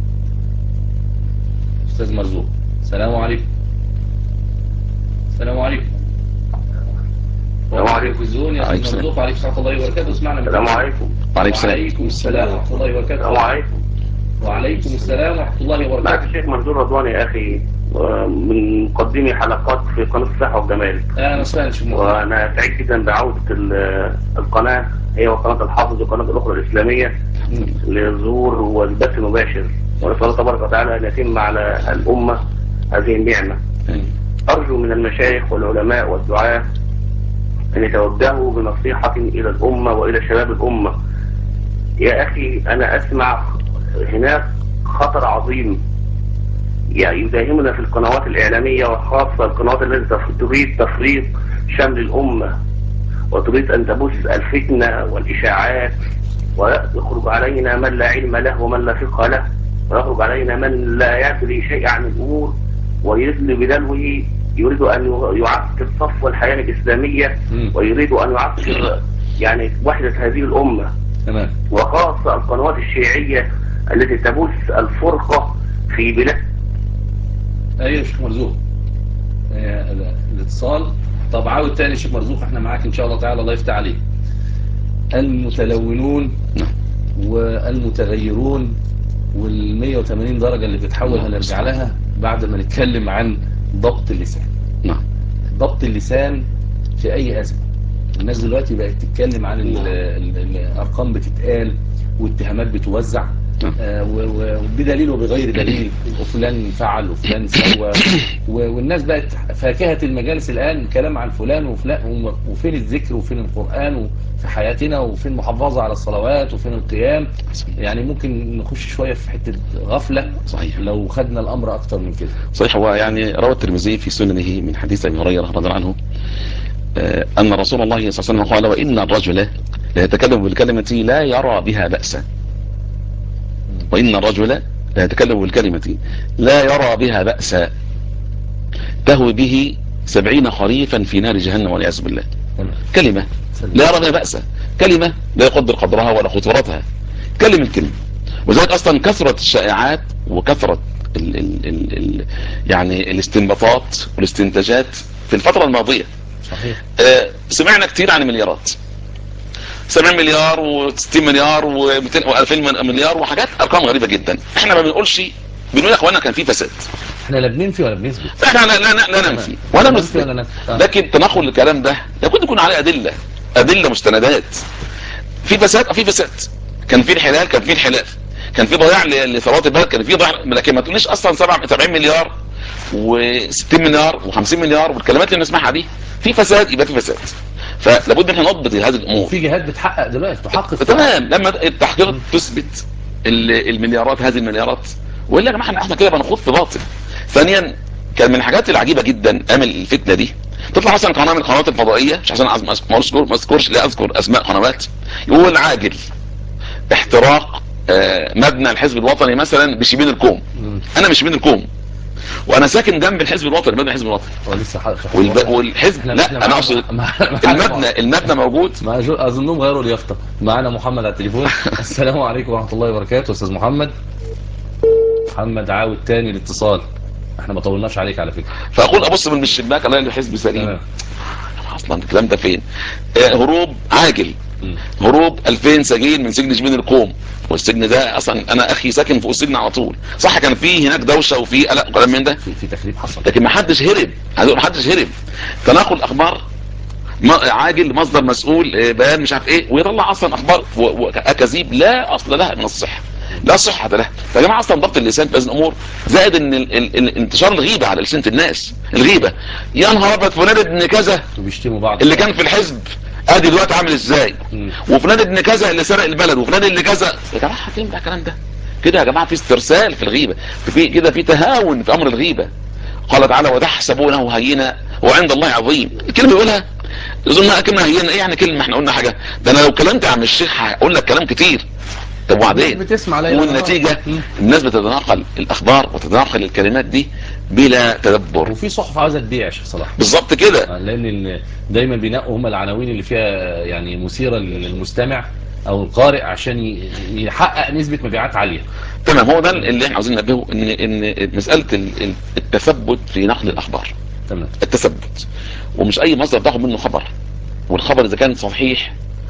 استاذ مرزوق السلام عليكم السلام عليكم السلام عليكم. التلفزيون يا عليكم استاذ السلام. مرزوق عليكم ورحمه الله وبركاته اسمعنا من السلام التلفزيون. عليكم وعليكم السلام وعليكم السلام ورحمه الله وبركاته السلام عليكم وعليكم السلام ورحمه الله معك وبركاته الشيخ منصور رضوان يا اخي من مقدمي حلقات في قناه الصحه والجمال اهلا وسهلا شيخ مرزوق. وانا سعيد جدا بعوده ال- القناه هي وقناه الحافظ والقناه الاخرى الاسلاميه مم. للظهور والبث المباشر ونسال الله تبارك وتعالى ان يتم على الامه هذه النعمه ارجو من المشايخ والعلماء والدعاه ان يتوجهوا بنصيحه الى الامه والى شباب الامه يا اخي انا اسمع هناك خطر عظيم يعني يداهمنا في القنوات الإعلامية وخاصة القنوات التي تف- تريد تفريق شمل الأمة وتريد أن تبث الفتنة والإشاعات ويخرج علينا من لا علم له ومن لا فقه له ويخرج علينا من لا يدري شيء عن الأمور ويدل بدلوه يريد أن يعكر صفو الحياة الإسلامية مم. ويريد أن يعكر يعني وحدة هذه الأمة تمام وخاصة القنوات الشيعية التي تبث الفرقة في بلاد ايوه يا شيخ مرزوق آه، ال- الاتصال طب عاود تاني يا شيخ مرزوق احنا معاك ان شاء الله تعالى الله يفتح عليك المتلونون والمتغيرون وال 180 درجة اللي بتتحول نعم. هنرجع لها بعد ما نتكلم عن ضبط اللسان نعم ضبط اللسان في اي ازمه الناس دلوقتي بقت تتكلم عن ال- ال- الارقام بتتقال واتهامات بتوزع نعم. آه، و- و- وبدليل وبغير دليل وفلان فعل وفلان سوى و- والناس بقت فاكهة المجالس الآن كلام عن فلان وفلان وم- وفين الذكر وفين القرآن في حياتنا وفين المحافظة على الصلوات وفين القيام يعني ممكن نخش شوية في حتة غفلة صحيح لو خدنا الأمر أكتر من كده صحيح هو يعني روى الترمذي في سننه من حديث ابي هريره رضي الله عنه آه، ان رسول الله صلى الله عليه وسلم قال وان الرجل ليتكلم بالكلمه لا يرى بها باسا وان الرجل ليتكلم بالكلمه لا يرى بها باسا تهوي به سبعين خريفا في نار جهنم والعياذ بالله تمام. كلمه لا يرى بها باسا كلمه لا يقدر قدرها ولا خطورتها كلمه كلمه وذلك اصلا كثرة الشائعات وكثرة ال ال ال ال يعني الاستنباطات والاستنتاجات في الفترة الماضية صحيح آه، سمعنا كتير عن المليارات 70 مليار و60 مليار و2000 مليار وحاجات ارقام غريبة جدا احنا ما بنقولش بنقول يا اخوانا كان في فساد احنا لا بننفي ولا بنثبت احنا لا لا لا, لا ننفي ولا ننفي ولا نثبت ننفي. آه. لكن تناقل الكلام ده لابد يكون عليه ادله ادله مستندات في فساد آه، في فساد كان في انحلال كان في انحلال كان في ضياع ل- لثروات البلد كان في ضياع لكن ما تقوليش اصلا 70 مليار و60 مليار و50 مليار والكلمات اللي بنسمعها دي في فساد يبقى في فساد فلابد ان احنا نضبط هذه الامور وفي جهات بتحقق دلوقتي تحقق تمام لما التحقيقات تثبت ال- المليارات هذه المليارات والا يا جماعه احنا احنا كده بنخوض في باطل ثانيا كان من الحاجات العجيبه جدا امل الفتنه دي تطلع مثلا قناه من القنوات الفضائيه مش عشان أز- ما اذكر ما اذكرش لا اذكر اسماء قنوات يقول عاجل احتراق آه، مبنى الحزب الوطني مثلا بشبين الكوم مم. انا مش شبين الكوم وانا ساكن جنب الحزب الوطني مبنى الحزب الوطني هو لسه حق- في والب- حوار. والحزب إحنا- لا إحنا انا معانا- اقصد معانا- المبنى المبنى موجود ما أجو- اظنهم غيروا اليافطه معانا محمد على التليفون السلام عليكم ورحمه الله وبركاته استاذ محمد محمد عاود تاني الاتصال احنا ما طولناش عليك على فكره فاقول ابص من الشباك الاقي الحزب سليم تمام اصلا الكلام ده فين آه، هروب عاجل مم. هروب 2000 سجين من سجن جبين الكوم والسجن ده اصلا انا اخي ساكن فوق السجن على طول صح كان في هناك دوشه وفي قلق وكلام من ده في, في تخريب حصل لكن ما حدش هرب عايز اقول ما حدش هرب تناقل اخبار ما- عاجل مصدر مسؤول آه، بيان مش عارف ايه ويطلع اصلا اخبار و- واكاذيب لا اصل لها من الصحه لا صحة لها يا جماعة اصلا ضبط اللسان في هذه الامور زائد ان ال ال ال انتشار الغيبة على لسانة الناس الغيبة يا نهار ابيض فلان ابن كذا وبيشتموا بعض اللي كان في الحزب ادي دلوقتي عامل ازاي مم. وفلان ابن كذا اللي سرق البلد وفلان اللي كذا يا جماعه فين بقى الكلام ده كده يا جماعه في استرسال في الغيبه في كده في تهاون في امر الغيبه قال تعالى وتحسبونه هينا وعند الله عظيم الكلمه يقولها يظن كلمه هينا ايه يعني كلمه احنا قلنا حاجه ده انا لو كلمت يا عم الشيخ هقول لك كلام كتير طب وبعدين بتسمع ليلى والنتيجه مم. الناس بتتناقل الاخبار وتتناقل الكلمات دي بلا تدبر وفي صحف عاوزه تبيع يا شيخ صلاح بالظبط كده لان ال- دايما بينقوا هم العناوين اللي فيها يعني مثيره للمستمع او القارئ عشان ي- يحقق نسبه مبيعات عاليه تمام هو ده اللي احنا عاوزين ننبهه ان ان مساله ال- ال- التثبت في نقل الاخبار تمام التثبت ومش اي مصدر تاخد منه خبر والخبر اذا كان صحيح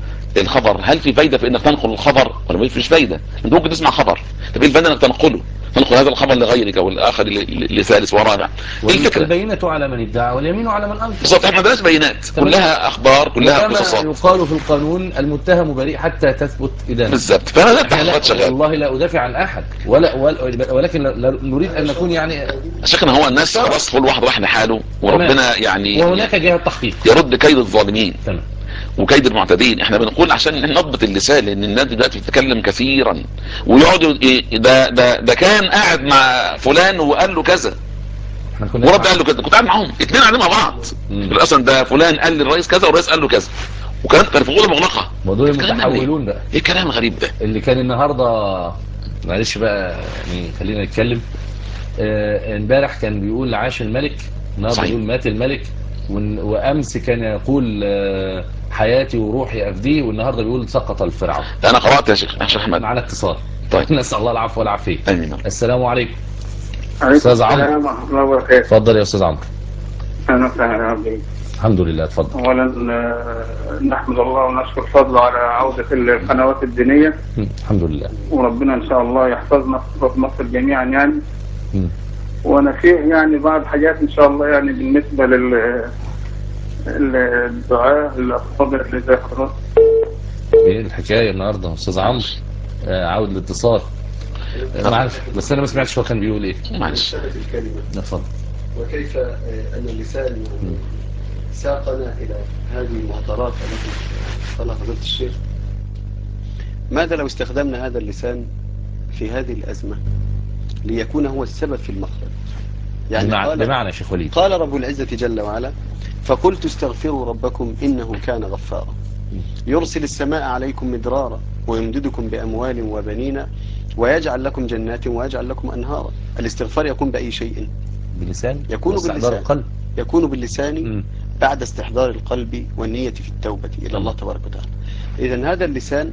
الخبر هل في فايده في انك تنقل الخبر ولا ما فيش فايده انت ممكن تسمع خبر طب ايه الفايده انك تنقله تنقل هذا الخبر لغيرك او الاخر ل- ل- لثالث ورابع ايه الفكره البينة على من ادعى واليمين على من انكر بالظبط احنا ما عندناش بينات تمام. كلها اخبار كلها وكما قصصات يقال في القانون المتهم بريء حتى تثبت ادانته بالظبط فانا ده احنا لا التحقيقات شغال والله لا ادافع عن احد ولا, ولا ولكن لا- لا نريد ان نكون يعني شيخنا هو الناس خلاص كل واحد راح لحاله وربنا يعني وهناك جهه تحقيق يرد كيد الظالمين تمام وكيد المعتدين احنا بنقول عشان نضبط اللسان لان الناس دلوقتي بتتكلم كثيرا ويقعدوا ي- ده ده ده كان قاعد مع فلان وقال له كذا احنا كنا ورد قال له كذا كنت قاعد معاهم اتنين قاعدين مع بعض مم. اصلا ده فلان قال للرئيس كذا والرئيس قال له كذا وكان كان في غرفه مغلقه ودول الكلام ده المتحولون بقى ايه الكلام الغريب ده اللي كان النهارده معلش بقى يعني خلينا نتكلم آه، امبارح كان بيقول عاش الملك النهارده صحيح. يقول مات الملك وإن- وامس كان يقول آه، حياتي وروحي افديه والنهارده بيقول سقط الفرعون انا قرات يا شيخ يا شيخ احمد معنا اتصال طيب. نسال الله العفو والعافيه امين السلام عليكم عليكم أستاذ عمرو. السلام ورحمة الله وبركاته اتفضل يا استاذ عمرو أهلا وسهلا يا ربي الحمد لله اتفضل أولا آه، نحمد الله ونشكر فضله على عودة القنوات الدينية مم. الحمد لله وربنا إن شاء الله يحفظنا في مصر جميعا يعني مم. وأنا فيه يعني بعض حاجات إن شاء الله يعني بالنسبة لل الدعاء الأفاضل اللي زي حضرتك ايه الحكايه النهارده يا استاذ عمرو آه، عاود الاتصال آه، معلش بس انا ما سمعتش هو كان بيقول ايه معلش مسألة الكلمة اتفضل وكيف آه، أن اللسان ساقنا إلى هذه المعطرات التي قالها فضيلة الشيخ ماذا لو استخدمنا هذا اللسان في هذه الأزمة ليكون هو السبب في المخرج يعني بمعنى, قال, بمعنى يا شيخ وليد قال رب العزة جل وعلا فقلت استغفروا ربكم إنه كان غفارا يرسل السماء عليكم مدرارا ويمددكم بأموال وبنين ويجعل لكم جنات ويجعل لكم أنهارا الاستغفار يكون بأي شيء بلسان يكون واستحضار باللسان. القلب يكون باللسان مم. بعد استحضار القلب والنية في التوبة إلى الله تبارك وتعالى إذا هذا اللسان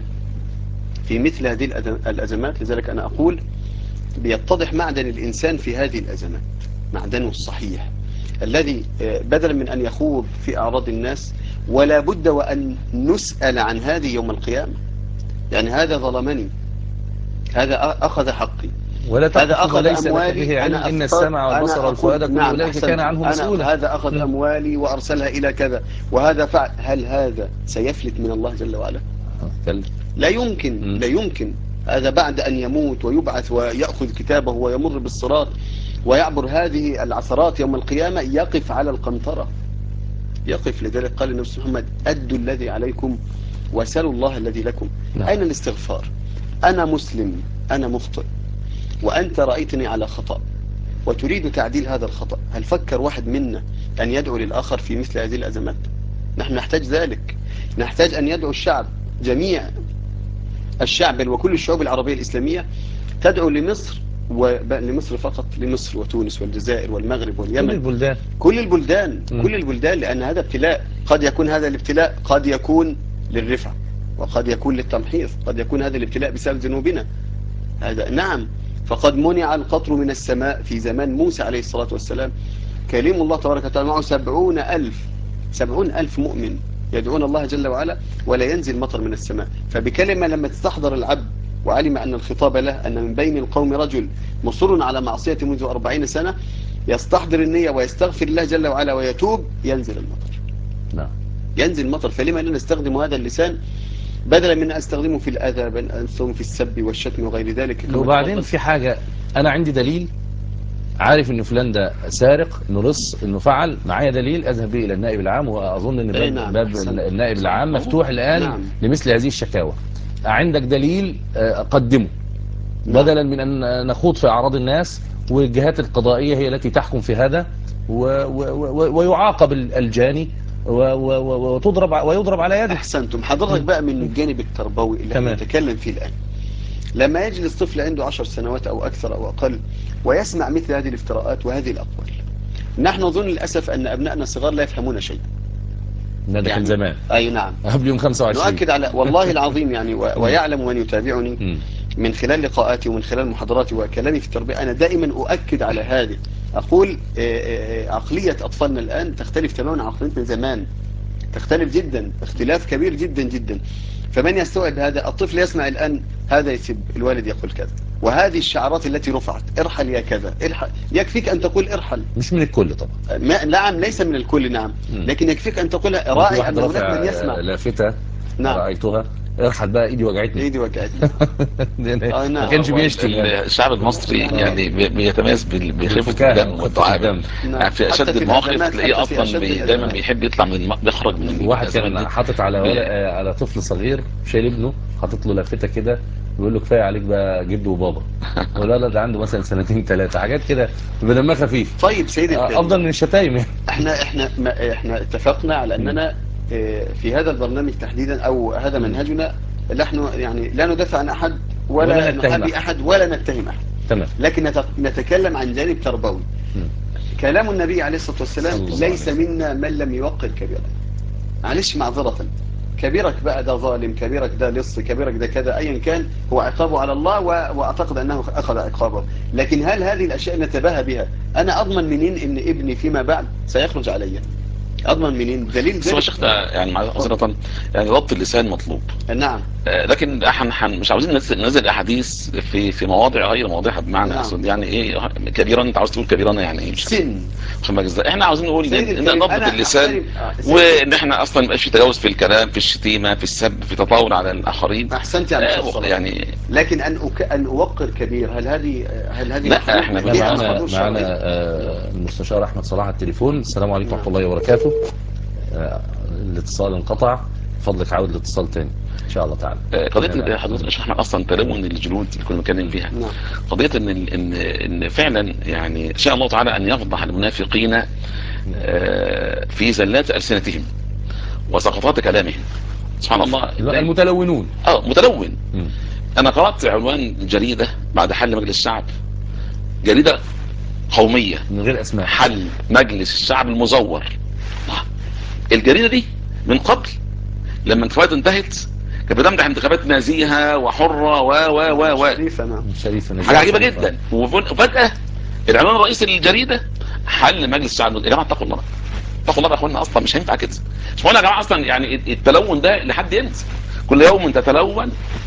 في مثل هذه الأز- الأزمات لذلك أنا أقول بيتضح معدن الإنسان في هذه الأزمات معدنه الصحيح الذي آه، بدلا من أن يخوض في أعراض الناس ولا بد وأن نسأل عن هذه يوم القيامة يعني هذا ظلمني هذا أ- أخذ حقي ولا هذا تقف أخذ وليس لك أموالي به علم أنا إن أفترض- السمع أنا والبصر أقول- والفؤاد كل نعم، أولئك أحسنت. كان عنه أنا مسؤولا هذا أخذ مم. أموالي وأرسلها إلى كذا وهذا فعل هل هذا سيفلت من الله جل وعلا آه، كلم. لا يمكن مم. لا يمكن هذا بعد أن يموت ويبعث ويأخذ كتابه ويمر بالصراط ويعبر هذه العثرات يوم القيامة يقف على القنطرة يقف لذلك قال النبي صلى الله عليه وسلم أدوا الذي عليكم وسلوا الله الذي لكم نعم. أين الاستغفار أنا مسلم أنا مخطئ وأنت رأيتني على خطأ وتريد تعديل هذا الخطأ هل فكر واحد منا أن يدعو للآخر في مثل هذه الأزمات نحن نحتاج ذلك نحتاج أن يدعو الشعب جميع الشعب بل وكل الشعوب العربية الإسلامية تدعو لمصر ولمصر فقط لمصر وتونس والجزائر والمغرب كل واليمن البلدان كل البلدان مم. كل البلدان لأن هذا ابتلاء قد يكون هذا الابتلاء قد يكون للرفع وقد يكون للتمحيص قد يكون هذا الابتلاء بسبب ذنوبنا هذا نعم فقد منع القطر من السماء في زمان موسى عليه الصلاة والسلام كلم الله تبارك وتعالى معه سبعون ألف سبعون ألف مؤمن يدعون الله جل وعلا ولا ينزل مطر من السماء فبكلمة لما تستحضر العبد وعلم أن الخطاب له أن من بين القوم رجل مصر على معصية منذ أربعين سنة يستحضر النية ويستغفر الله جل وعلا ويتوب ينزل المطر نعم ينزل المطر فلما لا نستخدم هذا اللسان بدلا من أن استخدمه في الأذى بل أنستخدمه في السب والشتم وغير ذلك كما وبعدين تفضل. في حاجة أنا عندي دليل عارف إن فلان ده سارق إنه لص إنه فعل معايا دليل أذهب به إلى النائب العام وأظن إن أي باب, نعم، باب أحسنت. النائب العام مفتوح الآن نعم. لمثل هذه الشكاوى عندك دليل آه، قدمه نعم. بدلا من أن نخوض في أعراض الناس والجهات القضائية هي التي تحكم في هذا و و و ويعاقب الجاني و و و وتضرب ويضرب على يده أحسنتم حضرتك بقى من الجانب التربوي اللي تمام. احنا نتكلم فيه الآن لما يجلس طفل عنده عشر سنوات أو أكثر أو أقل ويسمع مثل هذه الافتراءات وهذه الأقوال نحن نظن للأسف أن أبنائنا الصغار لا يفهمون شيء ده كان يعني- زمان أي نعم قبل يوم 25 نؤكد على والله العظيم يعني و- ويعلم من يتابعني مم. من خلال لقاءاتي ومن خلال محاضراتي وكلامي في التربية أنا دائما أؤكد على هذه أقول آه، آه، آه، عقلية أطفالنا الآن تختلف تماما عن عقليتنا زمان تختلف جدا اختلاف كبير جدا جدا فمن يستوعب هذا الطفل يسمع الآن هذا يسب الوالد يقول كذا وهذه الشعارات التي رفعت ارحل يا كذا ارحل يكفيك أن تقول ارحل مش من الكل طبعا ما نعم ليس من الكل نعم مم. لكن يكفيك أن تقول في راعي واحد أن هناك رافع من يسمع لافتة نعم. رأيتها ارحل بقى ايدي وجعتني ايدي وجعتني آه، ما نعم. كانش هو بيشتم ال- يعني. الشعب المصري يعني بي- بيتميز بال- بخفة بالفكاهة الدم وخفة والدعاء الدم. نعم. يعني في حتى اشد في المواقف الأزمات، تلاقيه حتى في اصلا أشد بي الأزمات. دايما بيحب يطلع من الم- بيخرج من واحد الأزمات كان دي. حاطط على بي- ولا آه، على طفل صغير شايل ابنه حاطط له لافته كده بيقول له كفايه عليك بقى جد وبابا ولا لا ده عنده مثلا سنتين ثلاثه حاجات كده بدمها خفيف طيب سيدي آه، الكريم افضل من الشتايم يعني احنا احنا ما احنا اتفقنا على اننا اه، في هذا البرنامج تحديدا او هذا مم. منهجنا نحن يعني لا ندافع عن احد ولا, ولا نتهم نحابي أحد. احد ولا نتهم احد تمام لكن نت- نتكلم عن جانب تربوي مم. كلام النبي عليه الصلاة والسلام صلى الله ليس عليه منا من لم يوقر كبيرة معلش معذرة كبيرك بقى ده ظالم كبيرك ده لص كبيرك ده كذا أيا كان هو عقابه على الله و... وأعتقد أنه أخذ عقابه لكن هل هذه الأشياء نتباهى بها أنا أضمن منين إن ابني فيما بعد سيخرج علي أضمن منين دليل بس هو ذلك شيخ ده يعني معذرة يعني ضبط اللسان مطلوب نعم آه، لكن احنا حن مش عاوزين ننزل ننزل احاديث في في مواضع غير مواضعها بمعنى نعم. اقصد يعني ايه كبيرا انت عاوز تقول كبيرا يعني ايه مش سن عشان ما أجزاء. احنا عاوزين نقول سيد ان الكريم، نضبط أنا اللسان أحترم- آه، سيد وان احنا اصلا ما يبقاش في تجاوز في الكلام في الشتيمه في السب في تطاول على الاخرين أحسنت على آه، شيخ صلاح. يعني لكن أن أك... أن أوقر كبير هل هذه هل هذه لا، مفروض؟ إحنا ليها احنا معانا حدود معانا شرعية؟ آه، المستشار احمد صلاح على التليفون السلام عليكم ورحمه الله وبركاته آه، الاتصال انقطع فضلك عاود الاتصال تاني ان شاء الله تعالى آه، قضيه نعم. اللي حضرتك الشيخ احمد اصلا تلون الجلود اللي كنا بنتكلم فيها نعم قضيه ان ان ان فعلا يعني شاء الله تعالى ان يفضح المنافقين آه، في زلات السنتهم وسقطات كلامهم سبحان الله المتلونون اه متلون مم. انا قرات عنوان جريده بعد حل مجلس الشعب جريده قوميه من غير اسماء حل مجلس الشعب المزور الجريده دي من قبل لما الانتخابات انتهت كانت بتمدح انتخابات نزيهه وحره و و و و شريفة نعم شريف حاجه عجيبه جدا وفن- وفجاه العنوان الرئيسي للجريده حل مجلس الشعب المزور. يا جماعه اتقوا الله اتقوا الله يا اخوانا اصلا مش هينفع كده مش معنى يا جماعه اصلا يعني التلون ده لحد امتى كل يوم تتلون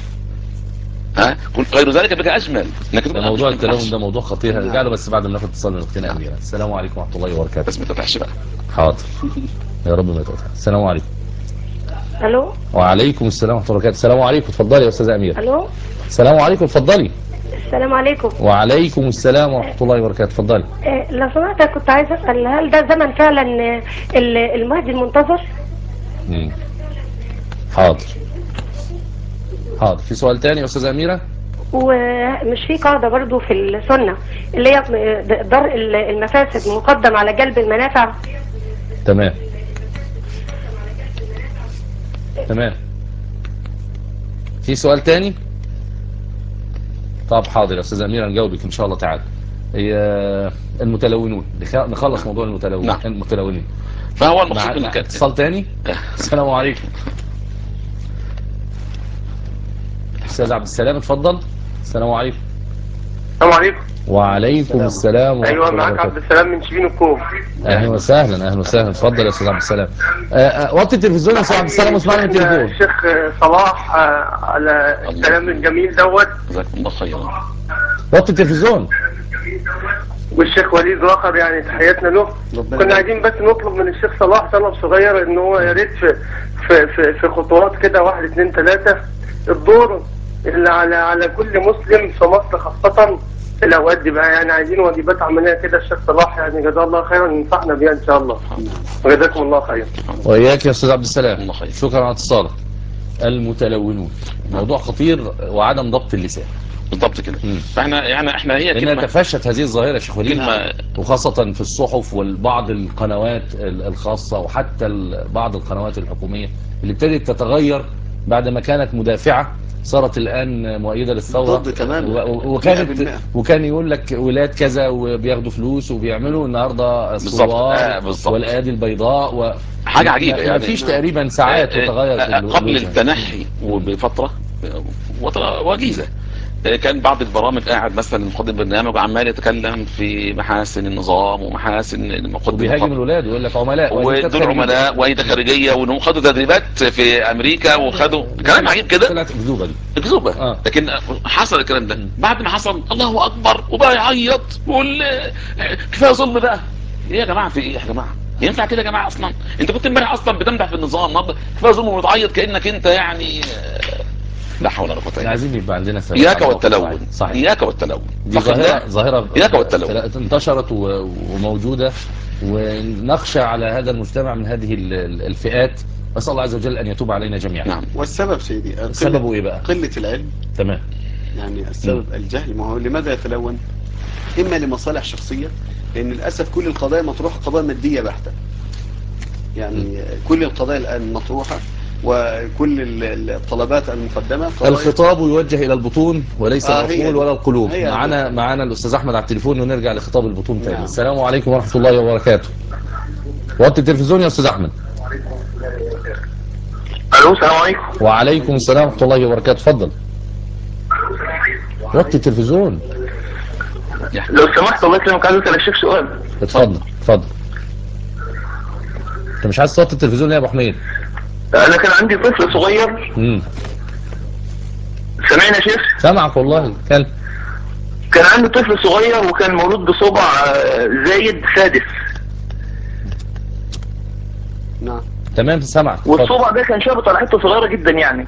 ها كل- غير ذلك بقى اجمل انك ده تبقى موضوع مش- التلون ده موضوع خطير نعم. هنرجع له بس بعد ما ناخد اتصال من اختنا اميره السلام عليكم ورحمه الله وبركاته بس ما تفتحش بقى حاضر يا رب ما يتقطع السلام عليكم الو وعليكم السلام ورحمه الله وبركاته السلام عليكم اتفضلي يا استاذه اميره الو السلام عليكم اتفضلي السلام عليكم وعليكم السلام ورحمه الله وبركاته اتفضلي آه، لو سمحت كنت عايز اسال هل ده زمن فعلا آه، ال- المهدي المنتظر مم. حاضر حاضر في سؤال تاني يا استاذه اميره ومش في قاعده برضو في السنه اللي هي آه، درء ال- المفاسد مقدم على جلب المنافع تمام تمام في سؤال تاني طب حاضر يا استاذ امير نجاوبك ان شاء الله تعالى هي المتلونون نخ- نخلص موضوع المتلونين نعم. المتلونين فهو مع المقصود مع انك اتصال تاني السلام عليكم استاذ عبد السلام اتفضل السلام عليكم السلام عليكم وعليكم السلام ورحمه ايوه الله معاك وبركاته عبد السلام من شبين الكوم اهلا وسهلا اهلا وسهلا اتفضل يا استاذ عبد السلام آه، آه، وطي التلفزيون يا استاذ عبد السلام واسمعنا من التليفون الشيخ صلاح آه، على الكلام الجميل دوت جزاكم الله خيرا وطي التلفزيون والشيخ وليد وقر يعني تحياتنا له ربنا كنا عايزين بس نطلب من الشيخ صلاح طلب صغير ان هو يا ريت في في في, في خطوات كده واحد اثنين ثلاثه الدور اللي على على كل مسلم في مصر خاصه في الاوقات دي بقى يعني عايزين واجبات عمليه كده الشيخ صلاح يعني جزاه الله خيرا ينفعنا بيها ان شاء الله وجزاكم الله خيرا وإياك يا أستاذ عبد السلام الله خير. شكرا على اتصالك المتلونون موضوع خطير وعدم ضبط اللسان بالضبط كده مم. فاحنا يعني احنا هي لأنها كلمه تفشت هذه الظاهرة يا شيخ وليد كلمة- وخاصة في الصحف وبعض القنوات ال- الخاصة وحتى ال- بعض القنوات الحكومية اللي ابتدت تتغير بعد ما كانت مدافعة صارت الآن مؤيدة للثورة ضد تماما. و- و- مئة وكانت بالمئة. وكان يقول لك ولاد كذا وبياخدوا فلوس وبيعملوا النهارده بالظبط. الصور آه، بالظبط. والايادي البيضاء و... حاجة عجيبة ما يعني. فيش تقريبا ساعات آه، وتغير آه، في ال- قبل الوجه. التنحي وبفترة وترة وجيزة آه، كان بعض البرامج قاعد مثلا مقدم برنامج وعمال يتكلم في محاسن النظام ومحاسن المقدم وبيهاجم الولاد ويقول لك عملاء وإذا كانت ودول عملاء وايدة خارجية وانهم خدوا تدريبات في امريكا وخدوا كلام عجيب كده طلعت اكذوبه دي اكذوبة آه. لكن حصل الكلام ده بعد ما حصل الله اكبر وبقى يعيط ويقول آه، كفايه ظلم بقى ايه يا جماعه في ايه يا جماعه ينفع كده يا جماعه اصلا انت كنت امبارح اصلا بتمدح في النظام النهارده كفايه ظلم وتعيط كانك انت يعني آه، لا حول ولا قوه احنا الا بالله عايزين يبقى عندنا ثبات اياك على الواقع. والتلون صحيح اياك والتلون دي فخد ظاهرة ده. ظاهرة إياك والتلون. انتشرت و- وموجودة ونخشى على هذا المجتمع من هذه ال- ال- الفئات نسأل الله عز وجل أن يتوب علينا جميعا نعم والسبب سيدي قلة- سببه إيه بقى قلة العلم تمام يعني السبب الجهل ما هو لماذا يتلون إما لمصالح شخصية لأن للأسف كل القضايا مطروحة قضايا مادية بحتة يعني كل القضايا الآن مطروحة وكل ال- الطلبات المقدمة قضايا- الخطاب يوجه الى البطون وليس آه، هي العقول دي. ولا القلوب هي دي. معانا معانا الاستاذ احمد على التليفون ونرجع لخطاب البطون تاني نعم. السلام عليكم ورحمه الله وبركاته وطي التلفزيون يا استاذ احمد الو السلام عليكم وعليكم السلام ورحمه الله وبركاته اتفضل وطي التلفزيون لو سمحت الله يكرمك عايز اسال الشيخ سؤال اتفضل اتفضل انت مش عايز توطي التلفزيون ليه يا ابو حميد انا كان عندي طفل صغير امم سامعني يا شيخ سامعك والله كان كان عندي طفل صغير وكان مولود بصبع آه، زايد سادس نعم تمام سامعك اتفضل. والصبع ده كان شابط على حته صغيره جدا يعني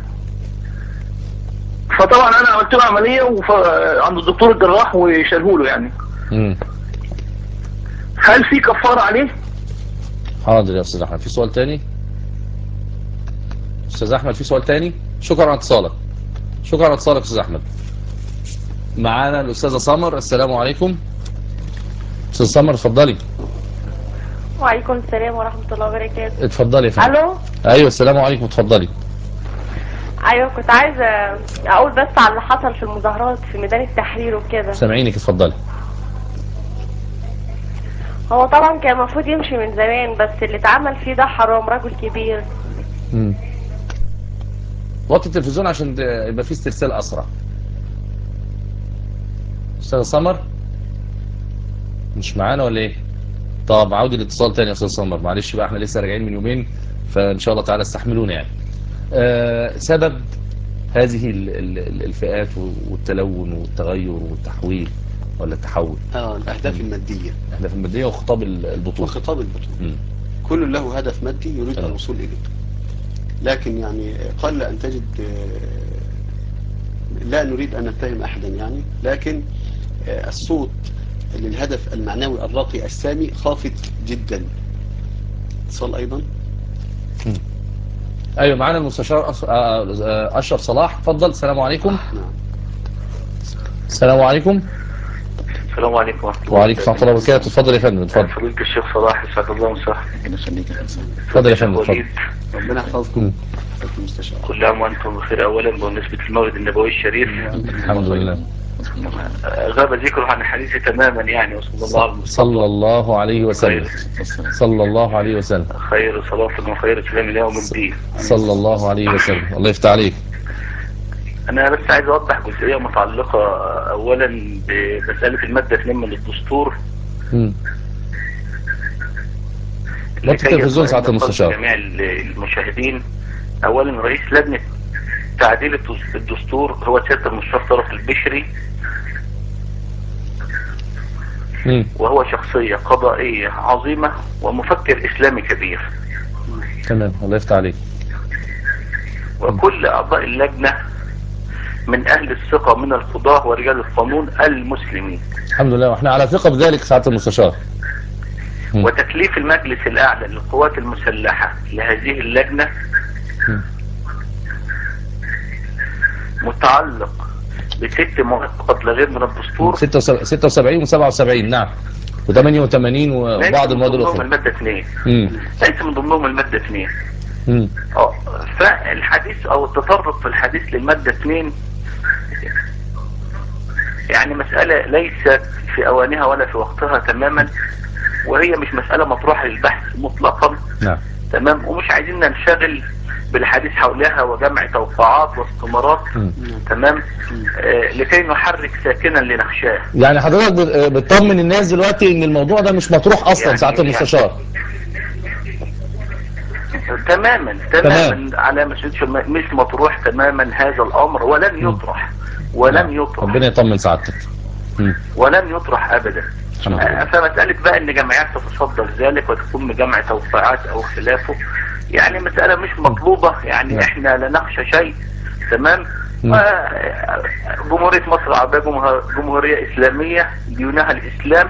فطبعا انا عملت له عمليه وف... عند الدكتور الجراح وشاله له يعني امم هل في كفاره عليه؟ حاضر يا استاذ احمد في سؤال تاني استاذ احمد في سؤال تاني شكرا على اتصالك شكرا على اتصالك استاذ احمد معانا الاستاذه سمر السلام عليكم استاذ سمر اتفضلي وعليكم السلام ورحمة الله وبركاته اتفضلي يا فندم الو ايوه السلام عليكم اتفضلي ايوه كنت عايزة اقول بس على اللي حصل في المظاهرات في ميدان التحرير وكده سامعينك اتفضلي هو طبعا كان المفروض يمشي من زمان بس اللي اتعمل فيه ده حرام رجل كبير امم وطي التلفزيون عشان د- يبقى في استرسال اسرع استاذ سمر مش معانا ولا ايه طب عودي الاتصال تاني يا استاذ سمر معلش بقى احنا لسه راجعين من يومين فان شاء الله تعالى استحملونا يعني آه سبب هذه ال- ال- ال- الفئات والتلون والتغير والتحويل ولا التحول آه الأهداف المادية احنا في المادية وخطاب ال- البطولة وخطاب البطولة مم. كل له هدف مادي يريد تمام. الوصول إليه لكن يعني قل أن تجد آه، لا نريد أن نتهم أحدا يعني لكن آه، الصوت للهدف المعنوي الراقي السامي خافت جدا اتصال أيضا ايوه معانا المستشار أش- آه، آه، اشرف صلاح اتفضل السلام عليكم نعم السلام عليكم السلام عليكم ورحمه وعليكم السلام ورحمه الله وبركاته اتفضل يا فندم اتفضل فضيله الشيخ صلاح يسعد الله مساء ربنا يخليك يا حسن اتفضل يا فندم اتفضل وليد ربنا يحفظكم حضرة المستشار كل عام وانتم بخير اولا بمناسبه المولد النبوي الشريف الحمد لله آه، غاب ذكره عن الحديث تماما يعني وصلى الله على المصطفى صلى الله عليه وسلم خير, صلى الله عليه وسلم خير صلاة وخير سلام الى يوم الدين صلى الله عليه وسلم الله يفتح عليك انا بس عايز اوضح جزئيه متعلقه اولا بمساله الماده 2 من الدستور مم. اللي وقت التلفزيون كيف ساعة يقدم المستشار. جميع المشاهدين اولا رئيس لجنه تعديل الدس- الدستور هو سياده المستشار طارق البشري مم. وهو شخصيه قضائيه عظيمه ومفكر اسلامي كبير تمام الله يفتح عليك وكل اعضاء اللجنه من اهل الثقه من القضاه ورجال القانون المسلمين الحمد لله واحنا على ثقة بذلك ساعة المستشار مم. وتكليف المجلس الأعلى للقوات المسلحة لهذه اللجنة مم. متعلق بست مواد فقط لا غير من الدستور 76 و77 نعم و88 ليس وبعض من المواد ضمنهم الأخرى المادة 2 مم. ليس من ضمنهم المادة 2 مم. اه فالحديث او التطرق في الحديث للمادة 2 يعني مسألة ليست في اوانها ولا في وقتها تماما وهي مش مسألة مطروحة للبحث مطلقا نعم تمام ومش عايزين ننشغل بالحديث حولها وجمع توقعات واستمارات مم. تمام آه لكي نحرك ساكنا لنخشاه يعني حضرتك بت- بتطمن الناس دلوقتي ان الموضوع ده مش مطروح اصلا يعني- ساعة المستشار تماما تمام. تماما على مسؤولية مش مطروح تماما هذا الامر ولن يطرح ولن نعم. يطرح ربنا يطمن سعادتك مم. ولن يطرح ابدا الحمد آه، لله فمسألة بقى ان جمعيات تتصدر ذلك وتكون بجمع توقعات او خلافه يعني مسألة مش مطلوبة يعني نعم. احنا لا نخشى شيء تمام مم. آه، جمهورية مصر العربية جمهور- جمهورية اسلامية ديونها الاسلام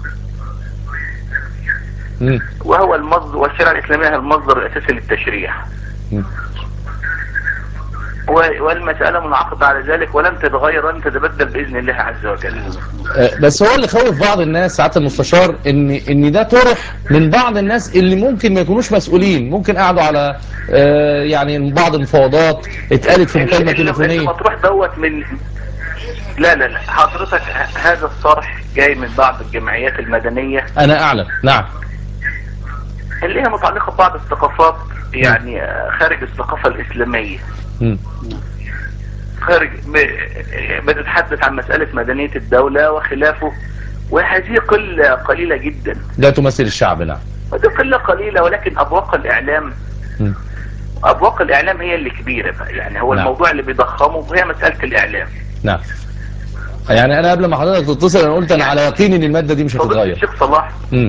مم. وهو المصدر والشريعة الاسلامية هي المصدر الاساسي للتشريع مم. و- والمسألة منعقدة على ذلك ولن تتغير ولن تتبدل بإذن الله عز وجل آه، بس هو اللي خوف بعض الناس ساعات المستشار ان ان ده طرح من بعض الناس اللي ممكن ما يكونوش مسؤولين ممكن قعدوا على آه، يعني بعض المفاوضات اتقالت في مكالمة اللي- اللي تليفونية مطروح دوت من لا لا لا حضرتك ه- هذا الصرح جاي من بعض الجمعيات المدنية انا اعلم نعم اللي هي متعلقة ببعض الثقافات يعني آه، خارج الثقافة الإسلامية مم. خارج ب- بتتحدث عن مسألة مدنية الدولة وخلافه وهذه قلة قليلة جدا لا تمثل الشعب نعم ودي قلة قليلة ولكن أبواق الإعلام مم. أبواق الإعلام هي اللي كبيرة بقى يعني هو نعم. الموضوع اللي بيضخمه هي مسألة الإعلام نعم يعني انا قبل ما حضرتك تتصل انا قلت انا على يقين ان المادة دي مش فضيلة هتتغير الشيخ صلاح مم.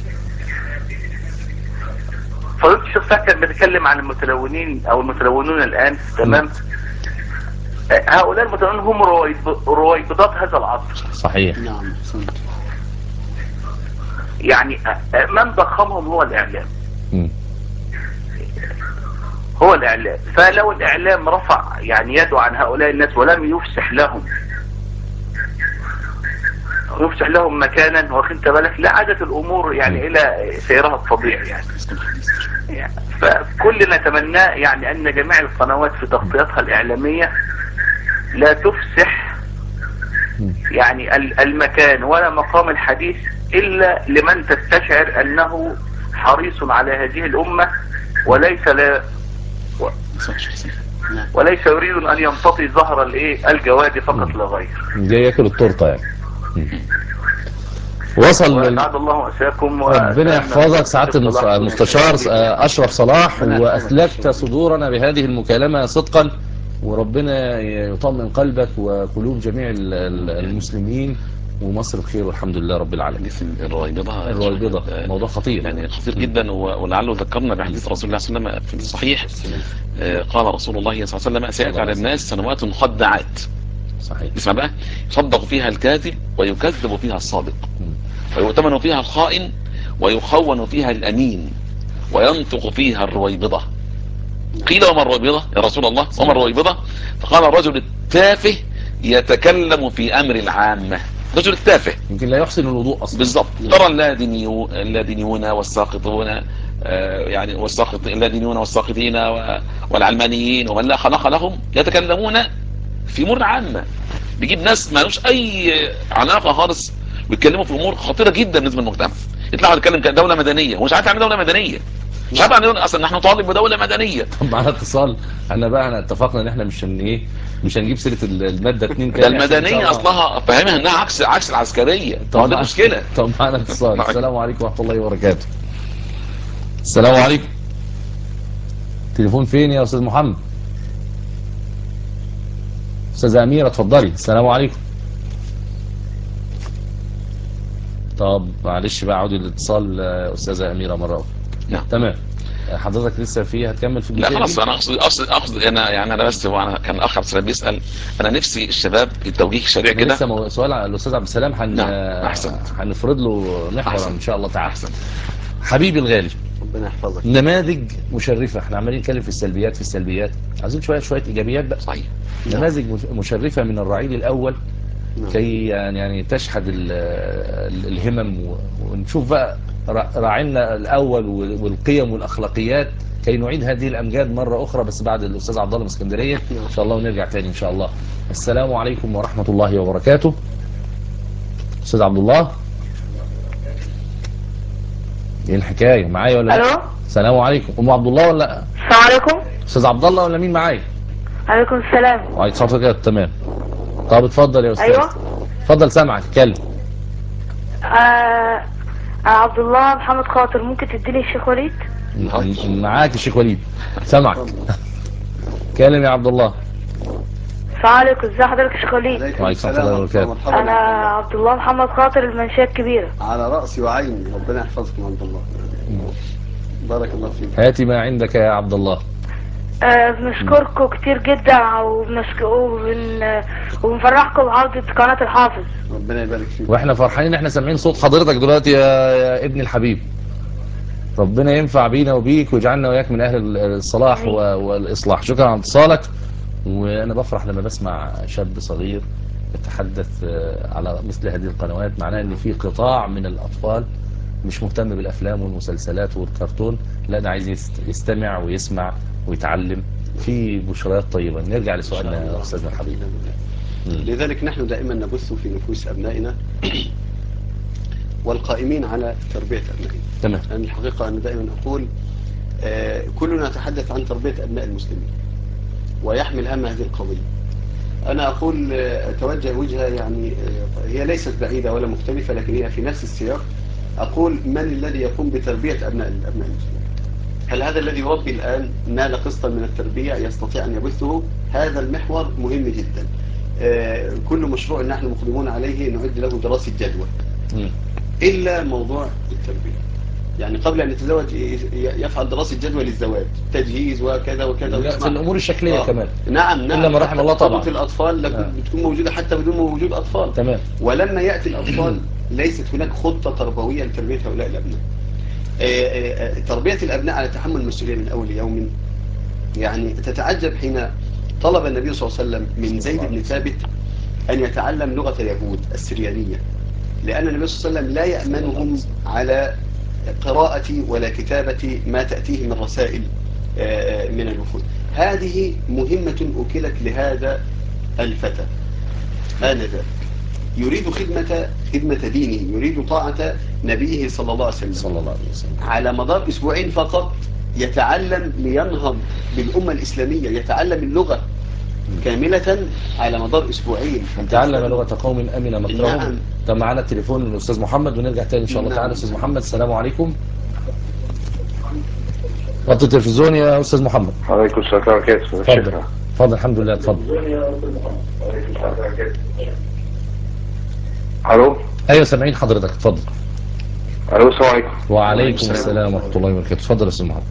فضيلة الشيخ صلاح كان بيتكلم عن المتلونين أو المتلونون الآن تمام آه، هؤلاء المتلونون هم رويب- رويبضات هذا العصر صحيح نعم أحسنت. يعني آه، آه، من ضخمهم هو الإعلام مم. هو الإعلام فلو الإعلام رفع يعني يده عن هؤلاء الناس ولم يفسح لهم يفسح لهم مكانا واخد بالك لا عادت الأمور يعني إلى سيرها الطبيعي يعني يعني فكل نتمناه يعني أن جميع القنوات في تغطيتها الإعلامية لا تفسح يعني ال- المكان ولا مقام الحديث إلا لمن تستشعر أنه حريص على هذه الأمة وليس لا وليس يريد أن يمتطي ظهر الايه الجواد فقط لا غير جاي ياكل التورته يعني مم. وصل لل- وأسعد الله مساكم ربنا يحفظك سعادة المس- المستشار آه، أشرف صلاح ربنا يحفظك. وأسلكت صدورنا بهذه المكالمة صدقا وربنا يطمن قلبك وقلوب جميع ال- ال- المسلمين ومصر بخير والحمد لله رب العالمين جسم الرويبضة الرويبضة آه، موضوع خطير يعني خطير جدا و- ولعله ذكرنا بحديث رسول الله صلى الله عليه وسلم في الصحيح آه، قال رسول الله صلى الله عليه وسلم سيأتي على الناس سنوات خدعات صحيح اسمع بقى يصدق فيها الكاذب ويكذب فيها الصادق ويؤتمن فيها الخائن ويخون فيها الأمين وينطق فيها الرويبضة قيل وما الرويبضة يا رسول الله وما الرويبضة فقال الرجل التافه يتكلم في أمر العامة الرجل التافه يمكن لا يحسن الوضوء أصلا بالضبط ترى اللادنيو- اللادنيون والساقطون آه، يعني والساقط اللادنيون والساقطين و- والعلمانيين ومن لا خلق لهم يتكلمون في امور عامه بيجيب ناس ما لهمش اي علاقه خالص ويتكلموا في امور خطيره جدا بالنسبه للمجتمع يطلعوا يتكلم كدوله مدنيه ومش عارف يعني دوله مدنيه مش عارف يعني اصلا نحن نطالب بدوله مدنيه طب معانا اتصال احنا بقى احنا اتفقنا ان احنا مش هن ايه مش هنجيب سيرة ال- المادة 2 ده المدنيه اصلها فاهمها انها عكس عكس العسكريه طب طب دي مع- مشكله طب معانا اتصال معك. السلام عليكم ورحمة الله وبركاته السلام عليكم تليفون فين يا استاذ محمد استاذة اميرة اتفضلي السلام عليكم طب معلش بقى عودي الاتصال آه، استاذة اميرة مرة اخرى نعم. تمام آه، حضرتك لسه في هتكمل في لا الجزئية خلاص دي؟ انا اقصد اقصد اقصد انا يعني انا بس هو انا كان الاخ عبد السلام بيسال انا نفسي الشباب التوجيه السريع كده لسه مو- سؤال على الاستاذ عبد السلام هن... نعم، أحسنت. هنفرض له محور أحسنت. ان شاء الله تعالى احسن حبيبي الغالي ربنا يحفظك نماذج مشرفة احنا عمالين نتكلم في السلبيات في السلبيات عايزين شوية شوية ايجابيات بقى صحيح نماذج مش- مشرفة من الرعيل الاول نعم. كي يعني يعني تشحذ ال- ال- الهمم و- ونشوف بقى رع- راعينا الاول وال- والقيم والاخلاقيات كي نعيد هذه الامجاد مرة اخرى بس بعد الاستاذ عبد الله من اسكندرية ان شاء الله ونرجع تاني ان شاء الله السلام عليكم ورحمة الله وبركاته استاذ عبد الله ايه الحكاية معايا ولا لا الو السلام عليكم ام عبد الله ولا السلام عليكم استاذ عبد الله ولا مين معايا عليكم السلام وعليكم السلام ورحمة الله تمام طب اتفضل يا استاذ ايوه اتفضل سامعك اتكلم آه آه، عبد الله محمد خاطر ممكن تديني الشيخ وليد م- معاك الشيخ وليد سامعك اتكلم يا عبد الله السلام عليكم ازي حضرتك يا شيخ وليد عليكم وعليكم السلام السلام وبركاته. ومرحبا انا عبد الله محمد خاطر المنشاه الكبيره على رأسي وعيني ربنا يحفظكم عبد الله بارك الله فيك هاتي ما عندك يا عبد الله آه بنشكركم كتير جدا وبنشك... وبن... وبنفرحكم بعودة قناة الحافظ ربنا يبارك فيك واحنا فرحانين ان احنا سامعين صوت حضرتك دلوقتي يا, يا ابن الحبيب ربنا ينفع بينا وبيك ويجعلنا وياك من اهل الصلاح و- والاصلاح شكرا على اتصالك وانا بفرح لما بسمع شاب صغير يتحدث آه، على مثل هذه القنوات معناه ان في قطاع من الاطفال مش مهتم بالافلام والمسلسلات والكرتون لا ده عايز يست- يستمع ويسمع ويتعلم في بشريات طيبة نرجع لسؤالنا يا استاذنا الحبيب مم. لذلك نحن دائما نبث في نفوس أبنائنا والقائمين على تربية أبنائنا تمام أنا الحقيقة أنا دائما أقول آه، كلنا نتحدث عن تربية أبناء المسلمين ويحمل هم هذه القضية أنا أقول آه، أتوجه وجهة يعني آه، هي ليست بعيدة ولا مختلفة لكن هي في نفس السياق أقول من الذي يقوم بتربية أبناء أبناء المسلمين هل هذا الذي يربي الآن نال قسطا من التربية يستطيع أن يبثه هذا المحور مهم جدا آه، كل مشروع نحن مقدمون عليه نعد له دراسة جدوى مم. إلا موضوع التربية يعني قبل أن يتزوج ي- ي- يفعل دراسة جدوى للزواج تجهيز وكذا وكذا لا، ويسمع. في الامور الشكلية آه. كمان نعم نعم إلا ما رحم حتى الله طبعا. تربية الأطفال لابد آه. بتكون موجودة حتى بدون وجود أطفال تمام ولما يأتي الأطفال ليست هناك خطة تربوية لتربية هؤلاء الأبناء آه، آه، آه، تربية الأبناء على تحمل المسؤولية من أول يوم يعني تتعجب حين طلب النبي صلى الله عليه وسلم من زيد بن ثابت أن يتعلم لغة اليهود السريانية لأن النبي صلى الله عليه وسلم لا يأمنهم على قراءة ولا كتابة ما تأتيه من رسائل آه، آه، من الوفود هذه مهمة أكلت لهذا الفتى آنذاك يريد خدمة خدمة دينه يريد طاعة نبيه صلى الله عليه وسلم صلى الله عليه وسلم على مدار أسبوعين فقط يتعلم لينهض بالأمة الإسلامية يتعلم اللغة كاملة على مدار أسبوعين تعلم لغة قوم أمن مكرهم نعم. طب معانا التليفون من الأستاذ محمد ونرجع تاني إن شاء الله نعم. تعالى أستاذ محمد السلام عليكم وقت التلفزيون يا أستاذ محمد عليكم السلام ورحمة الله وبركاته اتفضل شكرا. اتفضل الحمد لله اتفضل الو أيوة سامعين حضرتك اتفضل الو السلام عليكم وعليكم السلام ورحمة الله وبركاته اتفضل يا أستاذ محمد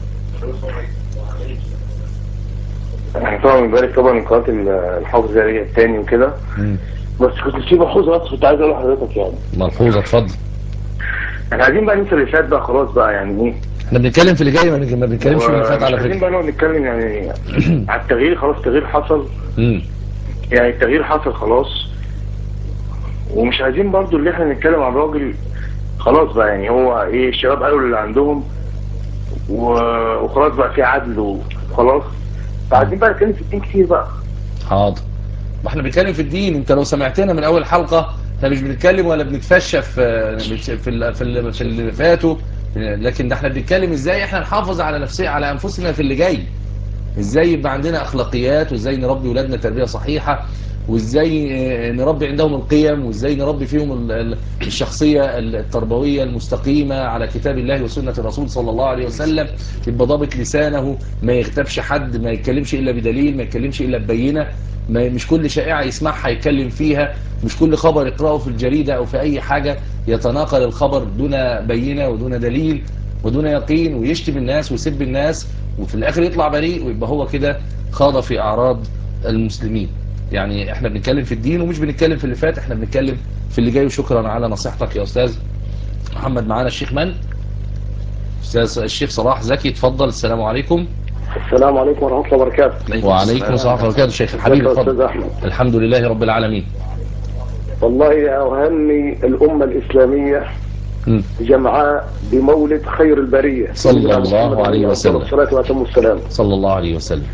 احنا طبعا بنبارك طبعا قناة ال- الحافظ الزارية الثاني وكده مم. بس كنت في ملحوظة بس كنت عايز اقول لحضرتك يعني ملحوظة اتفضل احنا عايزين بقى ننسى اللي فات بقى خلاص بقى يعني ايه احنا بنتكلم في اللي جاي ما بن- ما بنتكلمش في اللي فات ومش على عايزين فكرة بقى نقعد نتكلم يعني على التغيير خلاص التغيير حصل مم. يعني التغيير حصل خلاص ومش عايزين برضو اللي احنا نتكلم عن راجل خلاص بقى يعني هو ايه الشباب قالوا اللي عندهم و- وخلاص بقى في عدل وخلاص فعايزين بقى نتكلم في الدين كتير بقى حاضر ما احنا بنتكلم في الدين انت لو سمعتنا من اول حلقة احنا مش بنتكلم ولا بنتفشى في في ال- في ال- في اللي فاتوا لكن ده احنا بنتكلم ازاي احنا نحافظ على نفسنا على انفسنا في اللي جاي ازاي يبقى عندنا اخلاقيات وازاي نربي ولادنا تربية صحيحة وازاي اه، نربي عندهم القيم وازاي نربي فيهم ال- ال- الشخصية التربوية المستقيمة على كتاب الله وسنة الرسول صلى الله عليه وسلم يبقى ضابط لسانه ما يغتابش حد ما يتكلمش الا بدليل ما يتكلمش الا ببينة ما مش كل شائعة يسمعها يتكلم فيها مش كل خبر يقرأه في الجريدة او في اي حاجة يتناقل الخبر دون بينة ودون دليل ودون يقين ويشتم الناس ويسب الناس وفي الاخر يطلع بريء ويبقى هو كده خاض في اعراض المسلمين يعني احنا بنتكلم في الدين ومش بنتكلم في اللي فات احنا بنتكلم في اللي جاي وشكرا على نصيحتك يا استاذ محمد معانا الشيخ من استاذ الشيخ صلاح زكي اتفضل السلام عليكم السلام عليكم ورحمة الله وبركاته وعليكم السلام ورحمه الله وبركاته الشيخ الحبيب ازيك يا استاذ اتفضل احمد الحمد لله رب العالمين والله أهني الأمة الإسلامية مم. جمعاء بمولد خير البرية صلى سيدنا الله محمد عليه عليه وسلم. الصلاة وأتم السلام صلى الله عليه وسلم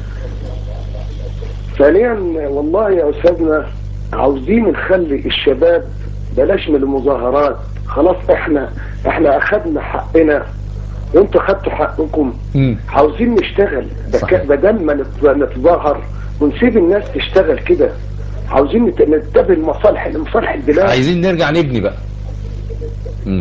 ثانيا والله يا أستاذنا عاوزين نخلي الشباب بلاش من المظاهرات خلاص احنا احنا اخدنا حقنا وانتوا خدتوا حقكم مم. عاوزين نشتغل صحيح. بك- بدل ما نت- نتظاهر ونسيب الناس تشتغل كده عاوزين نت- ننتبه لمصالح لمصالح البلاد عايزين نرجع نبني بقى مم.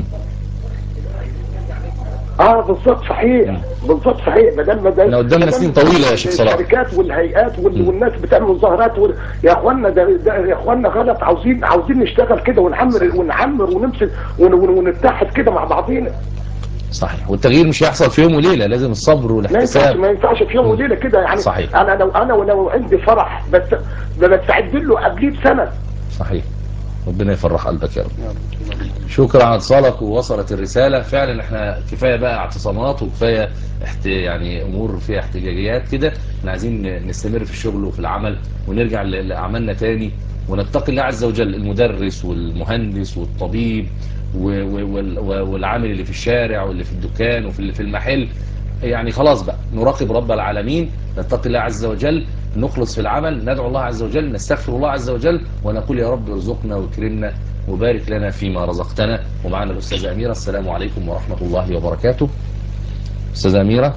اه بالظبط صحيح بالظبط صحيح بدل ما ده احنا قدامنا بدل سنين ما طويلة يا شيخ صلاح. الشركات والهيئات وال... مم. والناس بتعمل مظاهرات وال... يا اخوانا ده, ده يا اخوانا غلط عاوزين عاوزين نشتغل كده ونعمر ونعمر ونمسك ون... ون... ونتحد كده مع بعضينا صحيح والتغيير مش هيحصل في يوم وليلة لازم الصبر ما ينفعش والاحتساب ما ينفعش في يوم وليله كده يعني صحيح. انا لو انا ولو عندي فرح بس بستعد له قبليه بسنه صحيح ربنا يفرح قلبك يا رب يا رب. شكرا على اتصالك ووصلت الرسالة فعلا احنا كفاية بقى اعتصامات وكفاية احت... يعني امور فيها احتجاجيات كده احنا عايزين نستمر في الشغل وفي العمل ونرجع ل- لأعمالنا تاني ونتقي الله عز وجل المدرس والمهندس والطبيب و... و... وال- و- والعامل اللي في الشارع واللي في الدكان وفي اللي في المحل يعني خلاص بقى نراقب رب العالمين نتقي الله عز وجل نخلص في العمل ندعو الله عز وجل نستغفر الله عز وجل ونقول يا رب ارزقنا واكرمنا وبارك لنا فيما رزقتنا ومعنا الأستاذة أميرة السلام عليكم ورحمة الله وبركاته أستاذة أميرة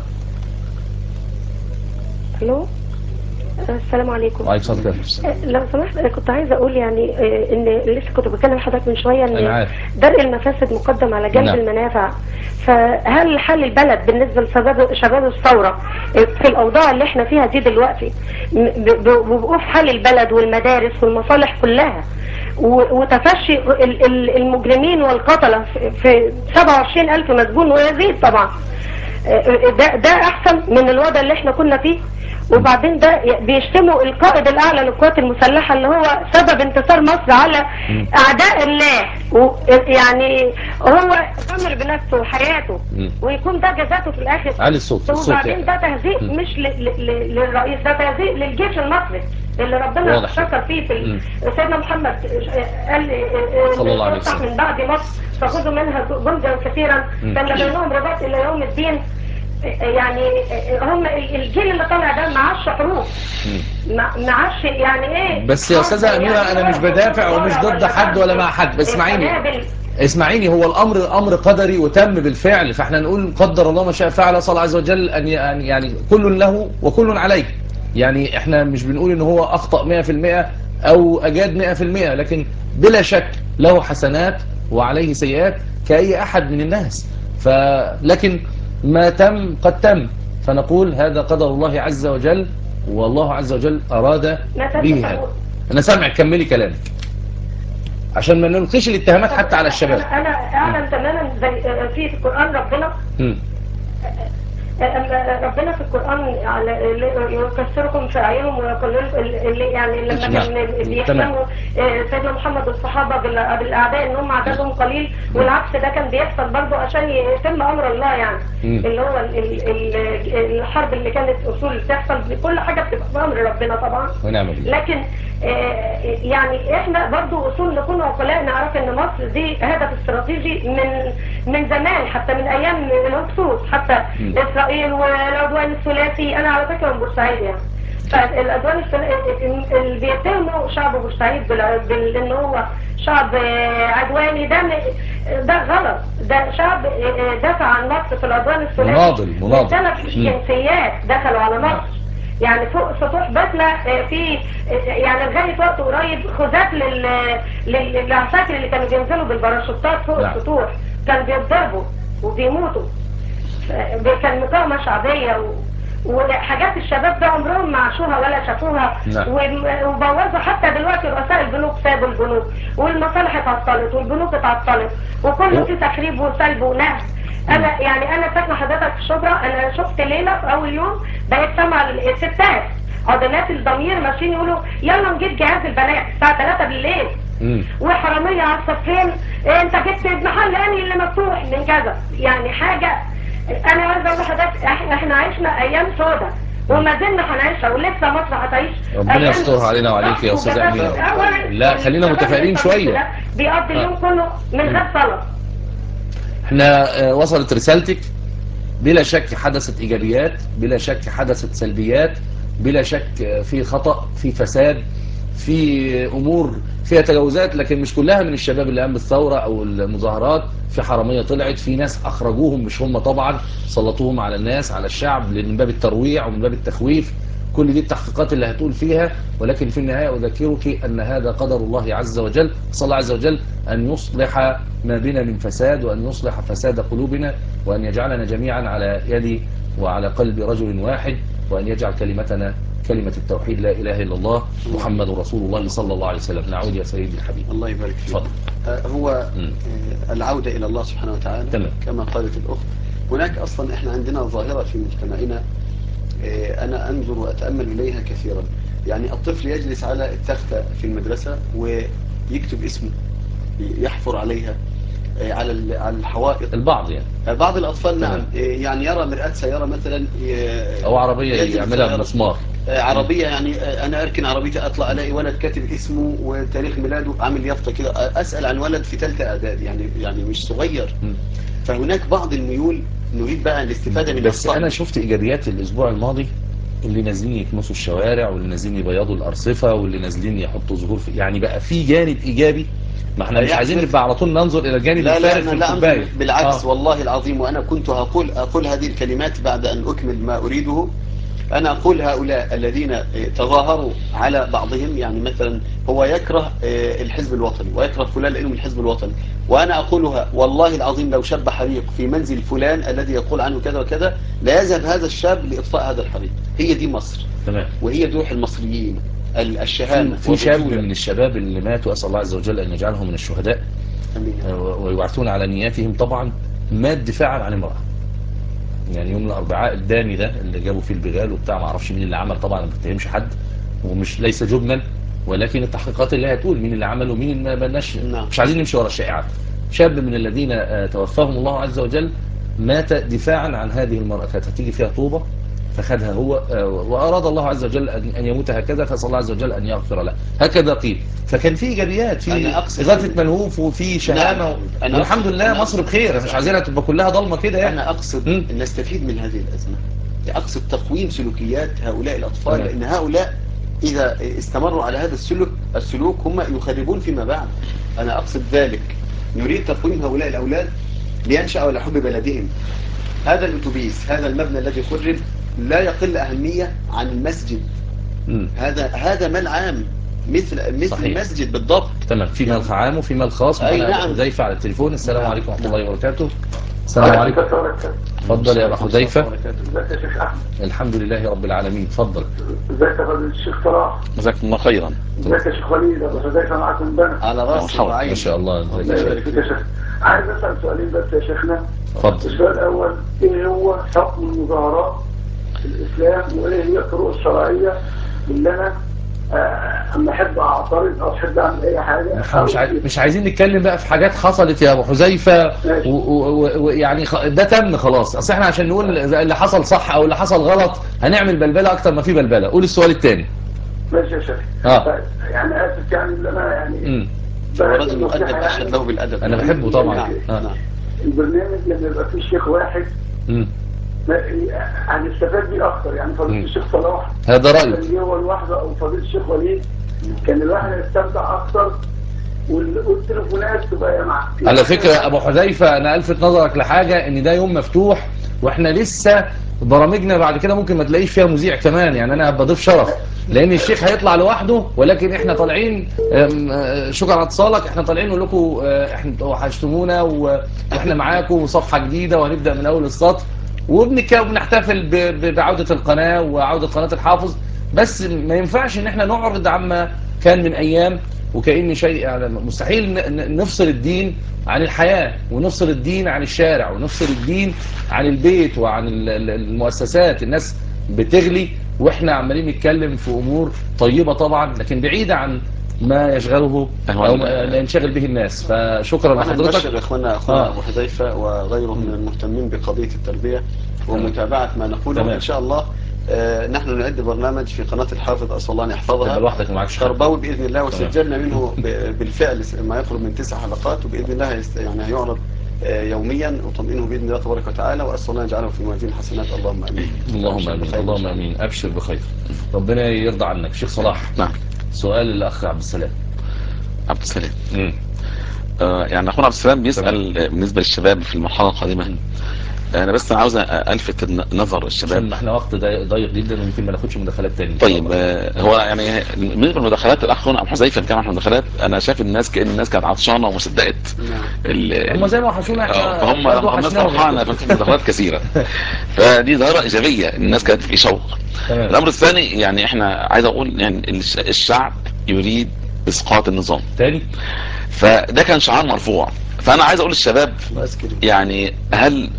الو السلام عليكم وعليكم السلام ورحمة الله. لو سمحت انا كنت عايزه اقول يعني آه، ان لسه كنت بتكلم حضرتك من شويه أنا ان عارف. درء المفاسد مقدم على جلب نعم. المنافع فهل حل البلد بالنسبه لشباب شباب الثوره آه، في الاوضاع اللي احنا فيها دي دلوقتي م- ب- ب- بوقوف حل البلد والمدارس والمصالح كلها و- وتفشي ال- ال- المجرمين والقتله في- في 27000 مسجون ويزيد طبعا آه، ده ده احسن من الوضع اللي احنا كنا فيه وبعدين ده بيشتموا القائد الاعلى للقوات المسلحه اللي هو سبب انتصار مصر على اعداء الله و- يعني هو امر بنفسه وحياته مم. ويكون ده جزاته في الاخر علي الصوت الصوت وبعدين يعني. ده تهزيء مم. مش ل- ل- ل- للرئيس ده تهزيء للجيش المصري اللي ربنا واضح. شكر فيه في ال- مم. سيدنا محمد قال صلى الله عليه تفتح وسلم. من بعد مصر فخذوا منها جندا كثيرا مم. كان بينهم رباط الى يوم الدين يعني هم الجيل اللي طالع ده معاش حروف مم. ما- معاش يعني ايه بس يا أستاذة أميرة أنا مش بدافع ومش ضد حد ولا مع حد بس اسمعيني قنابل. اسمعيني هو الامر امر قدري وتم بالفعل فاحنا نقول قدر الله ما شاء فعل صلى الله عز وجل ان ي- أن يعني كل له وكل عليه يعني احنا مش بنقول ان هو اخطا 100% او اجاد 100% لكن بلا شك له حسنات وعليه سيئات كاي احد من الناس فلكن ما تم قد تم فنقول هذا قدر الله عز وجل والله عز وجل اراد به هذا انا سامعك كملي كلامك عشان ما نلقيش الاتهامات حتى على الشباب انا أنا اعلم تماما زي في في القران ربنا مم. ربنا في القرآن على يكسركم في أعينهم ويقللكم اللي يعني لما نعم. كان بيحلموا آه، سيدنا محمد والصحابة بال- بالأعداء إن هم عددهم قليل والعكس ده كان بيحصل برضه عشان يتم أمر الله يعني مم. اللي هو ال- ال- ال- الحرب اللي كانت أصول بتحصل كل حاجة بتبقى بأمر ربنا طبعا ونعم بالله لكن آه، يعني احنا برضو اصول نكون عقلاء نعرف ان مصر دي هدف استراتيجي من من زمان حتى من ايام الهكسوس حتى م. اسرائيل والعدوان الثلاثي انا على فكره من بورسعيد يعني فالعدوان الثلاثي اللي بيتهموا شعب بورسعيد بال- بال- ان هو شعب آه، عدواني ده م- ده غلط ده شعب آه، دافع عن مصر في العدوان الثلاثي مناضل- مناضل. ثلاث م. جنسيات دخلوا على مصر يعني فوق سطوح باتنا آه، في آه، يعني لغايه وقت قريب خزات لل لل- للعساكر اللي كانوا بينزلوا بالباراشوتات فوق نعم. السطوح كانوا بيتضربوا وبيموتوا آه، كان مقاومه شعبيه و... وحاجات الشباب ده عمرهم ما عاشوها ولا شافوها نعم. و- وبوظوا حتى دلوقتي رؤساء البنوك سابوا البنوك والمصالح اتعطلت والبنوك اتعطلت وكله و- في تخريب وسلب ونهب انا يعني انا ساكنه حضرتك في شبرا انا شفت ليله في اول يوم بقيت سامعه الستات عضلات الضمير ماشيين يقولوا يلا نجيب جهاز البنات الساعه 3 بالليل مم. وحراميه على الصفين إيه انت جبت المحل انهي اللي مفتوح من كذا يعني حاجه انا عايزه اقول لحضرتك احنا احنا عشنا ايام سودة وما زلنا هنعيشها ولسه مصر هتعيش ربنا أيام يسترها علينا وعليك يا أستاذة وجبات. أمينة. أولاً لا، خلينا الشباب متفائلين اللي شوية. ده بيقضي اليوم كله من غير صلاه احنا آه، وصلت رسالتك بلا شك حدثت ايجابيات بلا شك حدثت سلبيات بلا شك آه، في خطأ في فساد في امور فيها تجاوزات لكن مش كلها من الشباب اللي قام بالثورة او المظاهرات في حرامية طلعت في ناس اخرجوهم مش هم طبعا سلطوهم على الناس على الشعب من باب الترويع ومن باب التخويف كل دي التحقيقات اللي هتقول فيها ولكن في النهاية أذكرك أن هذا قدر الله عز وجل صلى الله عز وجل أن يصلح ما بنا من فساد وأن يصلح فساد قلوبنا وأن يجعلنا جميعا على يد وعلى قلب رجل واحد وأن يجعل كلمتنا كلمة التوحيد لا إله إلا الله محمد رسول الله صلى الله عليه وسلم نعود يا سيدي الحبيب الله يبارك فيك اتفضل آه، هو مم. آه، العودة إلى الله سبحانه وتعالى تمام. كما قالت الأخت هناك أصلا إحنا عندنا ظاهرة في مجتمعنا آه، أنا أنظر وأتأمل إليها كثيرا يعني الطفل يجلس على التختة في المدرسة ويكتب اسمه يحفر عليها آه، على ال- على الحوائط البعض يعني آه، بعض الأطفال نعم تمام. آه، يعني يرى مرآة سيارة مثلا آه، او عربية ينزل يعملها سيارة. بمسمار آه، عربية يعني آه، أنا أركن عربيتي أطلع ألاقي ولد كاتب اسمه وتاريخ ميلاده عامل يافطة كده آه، أسأل عن ولد في ثالثة إعداد يعني يعني مش صغير مم. فهناك بعض الميول نريد بقى الاستفادة من بس أخطائنا. انا شفت ايجابيات الاسبوع الماضي اللي نازلين يكنسوا الشوارع واللي نازلين يبيضوا الارصفه واللي نازلين يحطوا زهور في يعني بقى في جانب ايجابي ما احنا مش يعني عايزين بس- نبقى على طول ننظر الى الجانب لا لا الفارغ أنا في لا الكوبايه أنظر بالعكس آه. والله العظيم وأنا كنت هقول أقول هذه الكلمات بعد أن أكمل ما أريده أنا أقول هؤلاء الذين آه، تظاهروا على بعضهم يعني مثلا هو يكره آه، الحزب الوطني ويكره فلان لأنه من الحزب الوطني وأنا أقولها والله العظيم لو شب حريق في منزل فلان الذي يقول عنه كذا وكذا لا يذهب هذا الشاب لإطفاء هذا الحريق هي دي مصر تمام وهي دي روح المصريين ال- الشهامة في شاب والرجولة. من الشباب اللي ماتوا اسال الله عز وجل ان يجعلهم من الشهداء أمين. آه، ويبعثون على نياتهم طبعا مات دفاعا عن امرأة يعني يوم الاربعاء الدامي ده اللي جابوا فيه البغال وبتاع ما اعرفش مين اللي عمل طبعا ما بتهمش حد ومش ليس جبنا ولكن التحقيقات اللي هتقول مين اللي عمل ومين اللي ما بلناش نعم. مش عايزين نمشي ورا الشائعات شاب من الذين آه، توفاهم الله عز وجل مات دفاعا عن هذه المرأة كانت هتيجي فيها طوبة فخدها هو آه، وأراد الله عز وجل أن أن يموت هكذا فصلى الله عز وجل أن يغفر له هكذا قيل فكان في إيجابيات في أنا أقصد- إغاثة ملهوف وفي شهامة نعم. أنا والحمد أقصد- لله أنا مصر أقصد- بخير مش عايزينها تبقى كلها ضلمة كده يعني أنا أقصد مم. أن نستفيد من هذه الأزمة أقصد تقويم سلوكيات هؤلاء الأطفال تمام. لأن هؤلاء إذا استمروا على هذا السلوك السلوك هم يخربون فيما بعد أنا أقصد ذلك نريد تقويم هؤلاء الأولاد لينشأوا على حب بلدهم هذا الأتوبيس هذا المبنى الذي خرب لا يقل أهمية عن المسجد مم. هذا هذا مال عام مثل مثل صحيح. المسجد بالضبط تمام في مال عام وفي مال خاص أي معنا نعم. أبو حذيفة على التليفون السلام نعم. عليكم ورحمة الله وبركاته السلام عليكم اتفضل يا أبو حذيفة ازيك يا شيخ احمد الحمد لله رب العالمين اتفضل ازيك يا فضيلة الشيخ صلاح جزاكم الله خيرا ازيك يا شيخ وليد ابو حذيفه معاكم من بنا على راسي مرحبا. ما وعيني شاء الله ازيك الله يا شيخ يبارك فيك يا شيخ عايز اسال سؤالين بس يا شيخنا اتفضل السؤال الاول ايه هو حكم المظاهرات في الاسلام وايه هي الطرق الشرعيه اللي انا آه، اما احب اعترض او احب اعمل اي حاجه احنا مش عايز مش عايزين نتكلم بقى في حاجات حصلت يا ابو حذيفه ماشي. ويعني ده تم خلاص اصل احنا عشان نقول اللي حصل صح او اللي حصل غلط هنعمل بلبله اكتر ما في بلبله قول السؤال الثاني ماشي يا شيخ آه. طيب، يعني اسف يعني اللي انا يعني امم هو رجل مؤدب أشهد له بالأدب انا بحبه طبعا نعم. آه. نعم. البرنامج لما يبقى فيه شيخ واحد امم هنستفاد بيه اكتر يعني فضيله مم. الشيخ صلاح هذا رايك كان هو لوحده او فضيله الشيخ وليد كان الواحد يستمتع اكتر وال- والتليفونات تبقى مع على فكرة ابو حذيفة انا الفت نظرك لحاجة ان ده يوم مفتوح واحنا لسه برامجنا بعد كده ممكن ما تلاقيش فيها مذيع كمان يعني انا هبقى ضيف شرف لان الشيخ هيطلع لوحده ولكن احنا طالعين أم، آه، شكرا على اتصالك احنا طالعين نقول لكم آه، احنا وحشتمونا و- واحنا معاكم وصفحة جديدة وهنبدأ من اول السطر وبنك- وبنحتفل ب- ب- بعودة القناة وعودة قناة الحافظ بس ما ينفعش ان احنا نعرض عما كان من ايام وكأن شيء يعني مستحيل ن- ن- نفصل الدين عن الحياة ونفصل الدين عن الشارع ونفصل الدين عن البيت وعن ال- ال- المؤسسات الناس بتغلي واحنا عمالين نتكلم في امور طيبة طبعا لكن بعيدة عن ما يشغله او ما ينشغل به الناس فشكرا وانا نبشر لحضرتك يا اخوانا اخونا آه. ابو حذيفه وغيرهم من المهتمين بقضيه التربيه ومتابعه ما نقوله تمام. ان شاء الله آه، نحن نعد برنامج في قناه الحافظ اسال الله ان تبقى يحفظها لوحدك معكش حد. تربوي باذن الله تمام. وسجلنا منه ب- بالفعل ما يقرب من تسع حلقات وباذن الله هيست- يعني هيعرض آه، يوميا وطمئنه باذن الله تبارك وتعالى واسال الله ان يجعله في موازين الحسنات اللهم امين اللهم أبشر امين بخير إن اللهم شاء الله. امين ابشر بخير ربنا يرضى عنك شيخ صلاح نعم سؤال الاخ عبد السلام عبد السلام مم. آه، يعني اخونا عبد السلام بيسأل آه، بالنسبة للشباب في المرحلة القادمة انا بس عاوز الفت الن- نظر عشان الشباب احنا وقت ضيق ضيق جدا ويمكن ما ناخدش مداخلات تاني طيب آه، هو يعني بالنسبه للمداخلات الاخ هنا ابو حذيفه كان عن المداخلات انا شايف الناس كان الناس كانت عطشانه وما صدقت نعم. ال- هم زي ما وحشونا آه، احنا فهم برضه الناس وحشناهم. فرحانه في مداخلات كثيره فدي ظاهره ايجابيه الناس كانت في شوق تمام. الامر الثاني يعني احنا عايز اقول يعني الش- الشعب يريد اسقاط النظام تاني فده كان شعار مرفوع فانا عايز اقول للشباب بس كده يعني هل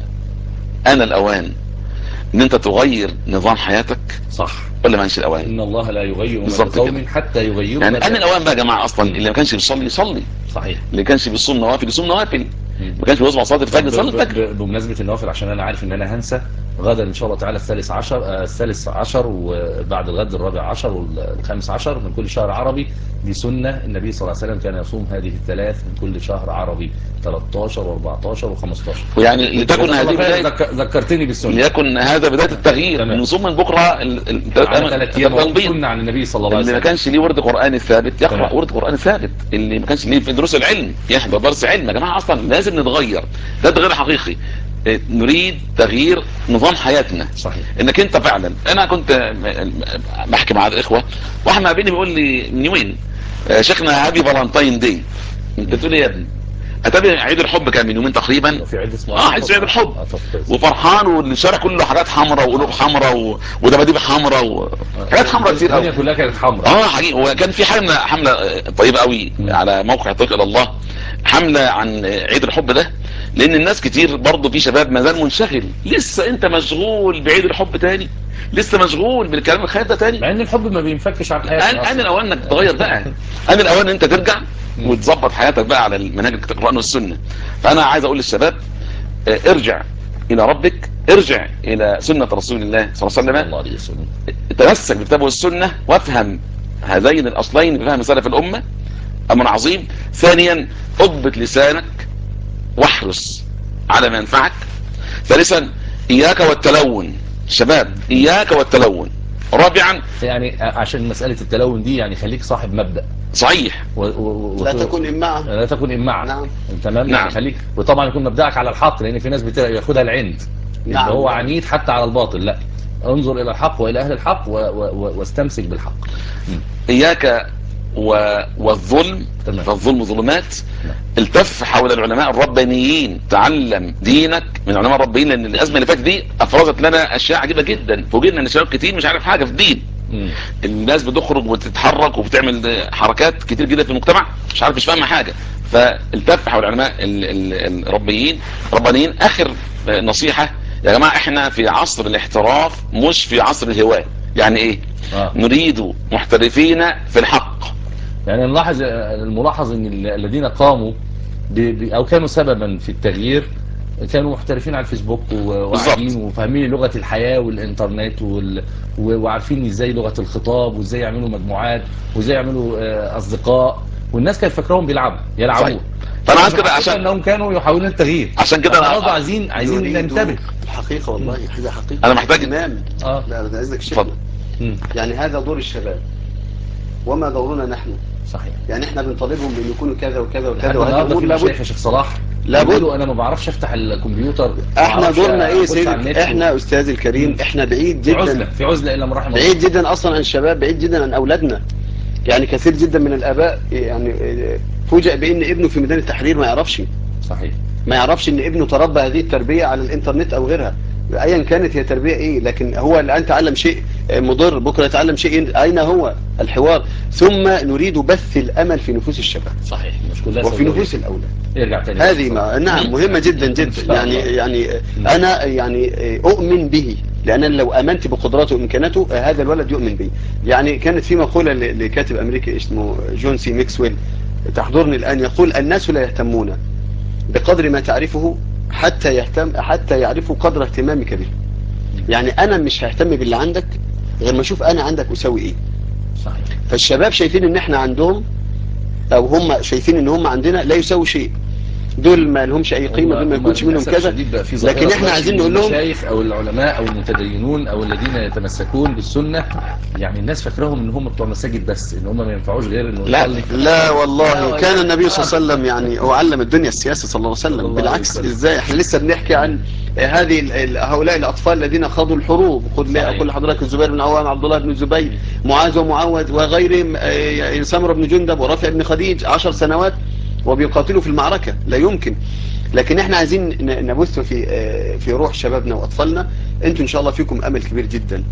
انا الاوان ان انت تغير نظام حياتك صح ولا ما انش الاوان ان الله لا يغير ما بالظبط بقوم كده. حتى يغيروا يعني ما انا بأنفسهم. الاوان بقى يا جماعه اصلا اللي ما كانش بيصلي يصلي صحيح اللي كانش بيصوم نوافل يصوم نوافل ما كانش بيصبح صلاه الفجر ب- صلاه الفجر ب- بمناسبة النوافل عشان أنا عارف إن أنا هنسى غدا إن شاء الله تعالى الثالث عشر آه، الثالث عشر وبعد الغد الرابع عشر والخامس عشر من كل شهر عربي دي سنة النبي صلى الله عليه وسلم كان يصوم هذه الثلاث من كل شهر عربي 13 و14 و15 ويعني لتكن هذه بدايه ذكرتني بالسنة ليكن هذا بدايه التغيير نصوم من بكره ال- ال- على ثلاث أيام التنبيط. سنة عن النبي صلى الله عليه اللي ما وسلم كانش ليه ورد قرآني ثابت يقرأ تمام. ورد قرآني ثابت اللي ما كانش ليه في دروس العلم يحضر درس علم يا جماعة أصلا لازم نتغير ده تغيير حقيقي إيه، نريد تغيير نظام حياتنا صحيح انك انت فعلا انا كنت م- م- بحكي مع الاخوه واحد ما بيني بيقول لي من يومين آه، شيخنا هابي فالنتاين دي انت بتقول ايه يا ابني اتابع عيد الحب كان من يومين تقريبا في عيد اسمه اه عيد عيد الحب وفرحان والشارع كله حاجات حمراء وقلوب حمراء و... ودباديب حمراء و... حاجات حمراء كتير الدنيا قوي كلها كانت حمراء اه حقيقي هو كان في حمله حمله آه، طيبه قوي على موقع طريق الى الله حمله عن آه، عيد الحب ده لان الناس كتير برضه في شباب ما زال منشغل لسه انت مشغول بعيد الحب تاني لسه مشغول بالكلام الخير ده تاني مع ان الحب ما بينفكش عن حياتنا ان أصلاً. ان الاوان انك تغير بقى ان الاوان ان انت ترجع وتظبط حياتك بقى على المنهج القران والسنه فانا عايز اقول للشباب آه، ارجع الى ربك ارجع الى سنه رسول الله صلى الله عليه وسلم الله عليه وسلم تمسك بالكتاب والسنه وافهم هذين الاصلين بفهم سلف الامه امر عظيم ثانيا اضبط لسانك واحرص على ما ينفعك ثالثا اياك والتلون شباب اياك والتلون رابعا يعني عشان مسألة التلون دي يعني خليك صاحب مبدأ صحيح و... و... و... لا تكن إمعة لا تكن إمعة نعم. تمام نعم. يعني خليك وطبعا يكون مبدأك على الحق لأن في ناس بت- بياخدها العند نعم. اللي هو عنيد حتى على الباطل لا انظر إلى الحق وإلى أهل الحق و... و... و... واستمسك بالحق إياك و... والظلم تمام. فالظلم ظلمات نعم. التف حول العلماء الربانيين تعلم دينك من العلماء الربانيين لأن الأزمة اللي فاتت دي أفرزت لنا أشياء عجيبة جدا فوجئنا أن شباب كتير مش عارف حاجة في الدين مم. الناس بتخرج وتتحرك وبتعمل حركات كتير جدا في المجتمع مش عارف مش فاهمة حاجة فالتف حول العلماء ال- ال- الربانيين ربانيين آخر نصيحة يا جماعة احنا في عصر الاحتراف مش في عصر الهواء يعني ايه آه. نريد محترفين في الحق يعني نلاحظ الملاحظ ان ال- الذين قاموا ب... ب... او كانوا سببا في التغيير كانوا محترفين على الفيسبوك و- وقاعدين وفاهمين لغة الحياة والانترنت وال... و- وعارفين ازاي لغة الخطاب وازاي يعملوا مجموعات وازاي يعملوا آه، اصدقاء والناس كانت فاكراهم بيلعبوا يلعبوا صحيح. فانا عايز كده عشان انهم كانوا يحاولون التغيير عشان كده احنا أنا- برضه عايزين عايزين نريد ننتبه الحقيقة والله هي حقيقة أنا محتاج- تمام اه لا ده إذنك اتفضل. شيخنا مم. يعني هذا دور الشباب وما دورنا نحن صحيح يعني احنا بنطالبهم بان يكونوا كذا وكذا وكذا لحد وهذه النهارده الامور في لابد مشايخ يا شيخ صلاح لابد. بيقولوا انا ما بعرفش افتح الكمبيوتر ما احنا بعرفش دورنا ايه أخش على سيدي النت احنا استاذي الكريم احنا بعيد في عزلة جدا في عزلة الا من رحم الله بعيد جدا اصلا عن الشباب بعيد جدا عن اولادنا يعني كثير جدا من الاباء يعني فوجئ بان ابنه في ميدان التحرير ما يعرفش صحيح ما يعرفش ان ابنه تربى هذه التربية على الانترنت او غيرها ايا كانت هي تربية ايه لكن هو الان تعلم شيء مضر بكرة يتعلم شيء اين هو الحوار ثم نريد بث الامل في نفوس الشباب صحيح مش كلها وفي سوداوية. نفوس الاولاد يرجع تاني هذه ما نعم مهمة جدا إن جدا شاء يعني الله. يعني انا يعني اؤمن به لان أنا لو امنت بقدراته وامكاناته هذا الولد يؤمن بي يعني كانت في مقولة ل- لكاتب امريكي اسمه جون سي ميكسويل تحضرني الان يقول الناس لا يهتمون بقدر ما تعرفه حتى يهتم حتى يعرفوا قدر اهتمامك به يعني انا مش ههتم باللي عندك غير ما اشوف انا عندك اسوي ايه صحيح فالشباب شايفين ان احنا عندهم او هم شايفين ان هم عندنا لا يساوي شيء دول ما لهمش اي قيمة دول ما هم يكونش منهم للأسف كذا الشديد بقى في ظاهرة لكن احنا دلوقتي عايزين إن نقول لهم المشايخ او العلماء او المتدينون او الذين يتمسكون بالسنة يعني الناس فاكراهم ان هم بتوع مساجد بس ان هم ما ينفعوش غير انه لا يصلي لا والله كان النبي صلى الله عليه وسلم يعني هو علم الدنيا السياسة صلى الله عليه صلى وسلم الله بالعكس عليه وسلم. ازاي احنا لسه بنحكي عن هذه ال- ال- هؤلاء الاطفال الذين خاضوا الحروب خذ لي صحيح. اقول لحضرتك الزبير بن عوام عبد الله بن الزبير معاذ ومعوذ وغيرهم آه، سمر بن جندب ورافع بن خديج عشر سنوات وبيقاتلوا في المعركة لا يمكن لكن احنا عايزين ن- نبث في آه، في روح شبابنا واطفالنا انتوا ان شاء الله فيكم امل كبير جدا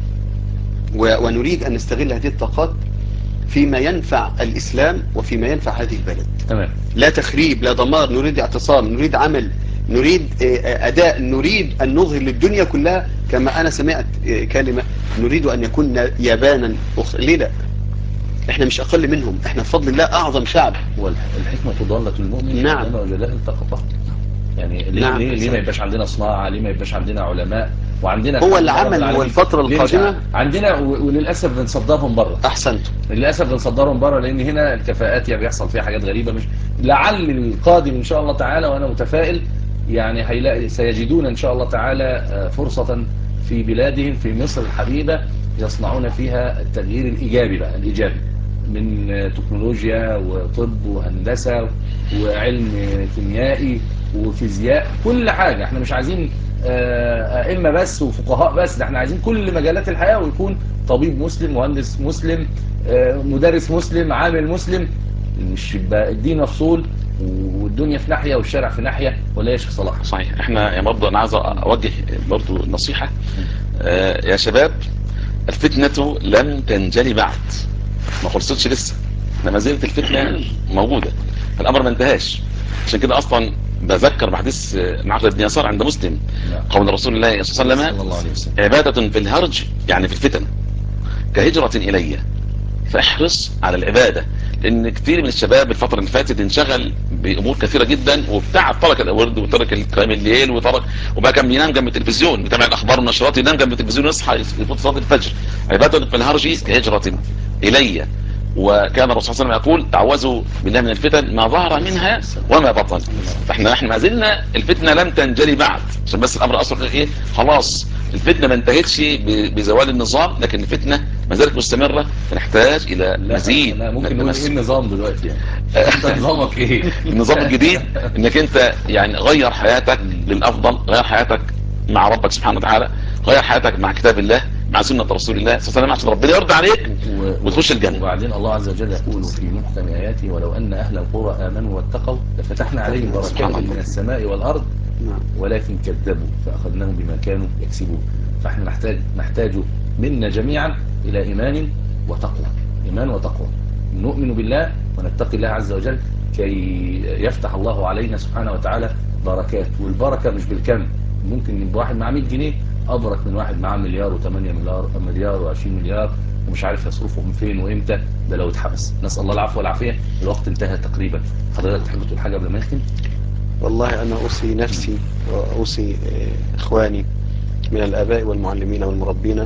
و- ونريد ان نستغل هذه الطاقات فيما ينفع الاسلام وفيما ينفع هذه البلد تمام لا تخريب لا دمار نريد اعتصام نريد عمل نريد آه، أداء نريد أن نظهر للدنيا كلها كما أنا سمعت آه، كلمة نريد أن يكون يابانا أخ... ليه لا احنا مش أقل منهم احنا بفضل الله أعظم شعب والحكمة ضالة المؤمن نعم. إنما وجدها التقطها يعني ليه نعم، ليه, ليه بالظبط. ما يبقاش عندنا صناعه ليه ما يبقاش عندنا علماء وعندنا هو الحمد لله رب العمل العالمين والفترة ليه مش القادمة عندنا و- وللاسف بنصدرهم بره احسنت للاسف بنصدرهم بره لان هنا الكفاءات يعني بيحصل فيها حاجات غريبه مش لعل القادم ان شاء الله تعالى وانا متفائل يعني هيلاقي سيجدون ان شاء الله تعالى آه، فرصه في بلادهم في مصر الحبيبه يصنعون فيها التغيير الايجابي بقى الايجابي من آه، تكنولوجيا وطب وهندسه وعلم كيميائي وفيزياء كل حاجه احنا مش عايزين آه، ائمه بس وفقهاء بس ده احنا عايزين كل مجالات الحياه ويكون طبيب مسلم مهندس مسلم آه، مدرس مسلم عامل مسلم مش يبقى الدين مفصول والدنيا في ناحيه والشارع في ناحيه ولا يا شيخ صلاح صحيح احنا يعني برضه انا عايز اوجه برضه نصيحة آه، يا شباب الفتنة لم تنجلي بعد ما خلصتش لسه إنما ما زالت الفتنة موجودة الامر ما انتهاش عشان كده اصلا بذكر بحديث آه، معقل بن يسار عند مسلم نعم. قول رسول الله صلى الله عليه صلى الله عليه وسلم وسلم عبادة في الهرج يعني في الفتن كهجرة إلي فاحرص على العبادة لأن كثير من الشباب الفترة اللي فاتت انشغل بأمور كثيرة جدا وبتاع ترك الورد وترك القيام الليل وترك وبقى كان بينام جنب التلفزيون بيتابع الأخبار والنشرات ينام جنب التلفزيون يصحى يفوت صلاة الفجر عبادة في الهرج كهجرة إلي وكان الرسول صلى الله عليه وسلم يقول تعوذوا بالله من الفتن ما ظهر منها وما بطن فاحنا احنا ما زلنا الفتنة لم تنجلي بعد عشان بس الامر اصلا ايه خلاص الفتنة ما انتهتش ب- بزوال النظام لكن الفتنة ما زالت مستمرة فنحتاج الى لا مزيد لا من ممكن نقول ايه التمسك. النظام دلوقتي يعني انت نظامك ايه النظام الجديد انك انت يعني غير حياتك للافضل غير حياتك مع ربك سبحانه وتعالى غير حياتك مع كتاب الله مع سنة رسول الله صلى الله عليه وسلم عشان ربنا يرضى عليك و- وتخش الجنة وبعدين الله عز وجل يقول في محكم آياته ولو أن أهل القرى آمنوا واتقوا لفتحنا عليهم بركات سبحان الله. من السماء والأرض نعم ولكن كذبوا فأخذناهم بما كانوا يكسبون فاحنا نحتاج نحتاج منا جميعا إلى إيمان وتقوى إيمان وتقوى نؤمن بالله ونتقي الله عز وجل كي يفتح الله علينا سبحانه وتعالى بركات والبركة مش بالكم ممكن يبقى واحد معاه 100 جنيه أبرك من واحد معاه مليار و8 مليار مليار و20 مليار ومش عارف يصرفه من فين وامتى ده لو اتحبس نسأل الله العفو والعافية الوقت انتهى تقريبا حضرتك تحب تقول حاجة قبل ما نختم والله أنا أوصي نفسي وأوصي آه، إخواني من الآباء والمعلمين والمربين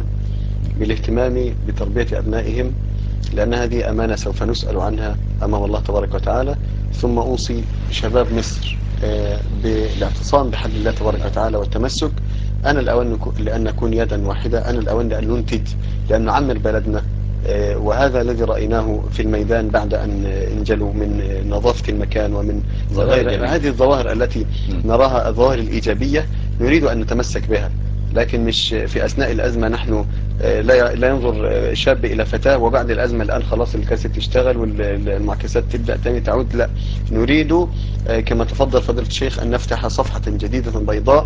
بالاهتمام بتربية أبنائهم لأن هذه أمانة سوف نسأل عنها أمام الله تبارك وتعالى ثم أوصي شباب مصر آه، بالاعتصام بحبل الله تبارك وتعالى والتمسك أنا الأوان نكو- لأن نكون يدا واحدة أنا الأوان لأن ننتج لأن نعمر بلدنا آه، وهذا الذي رأيناه في الميدان بعد أن انجلوا من آه، نظافة المكان ومن ظواهر غير جميلة. هذه الظواهر التي م. نراها الظواهر الإيجابية نريد أن نتمسك بها لكن مش في أثناء الأزمة نحن آه، لا لا ينظر آه، شاب إلى فتاة وبعد الأزمة الآن خلاص الكاسيت تشتغل والمعكسات تبدأ تاني تعود لا نريد آه، كما تفضل فضيلة الشيخ أن نفتح صفحة جديدة بيضاء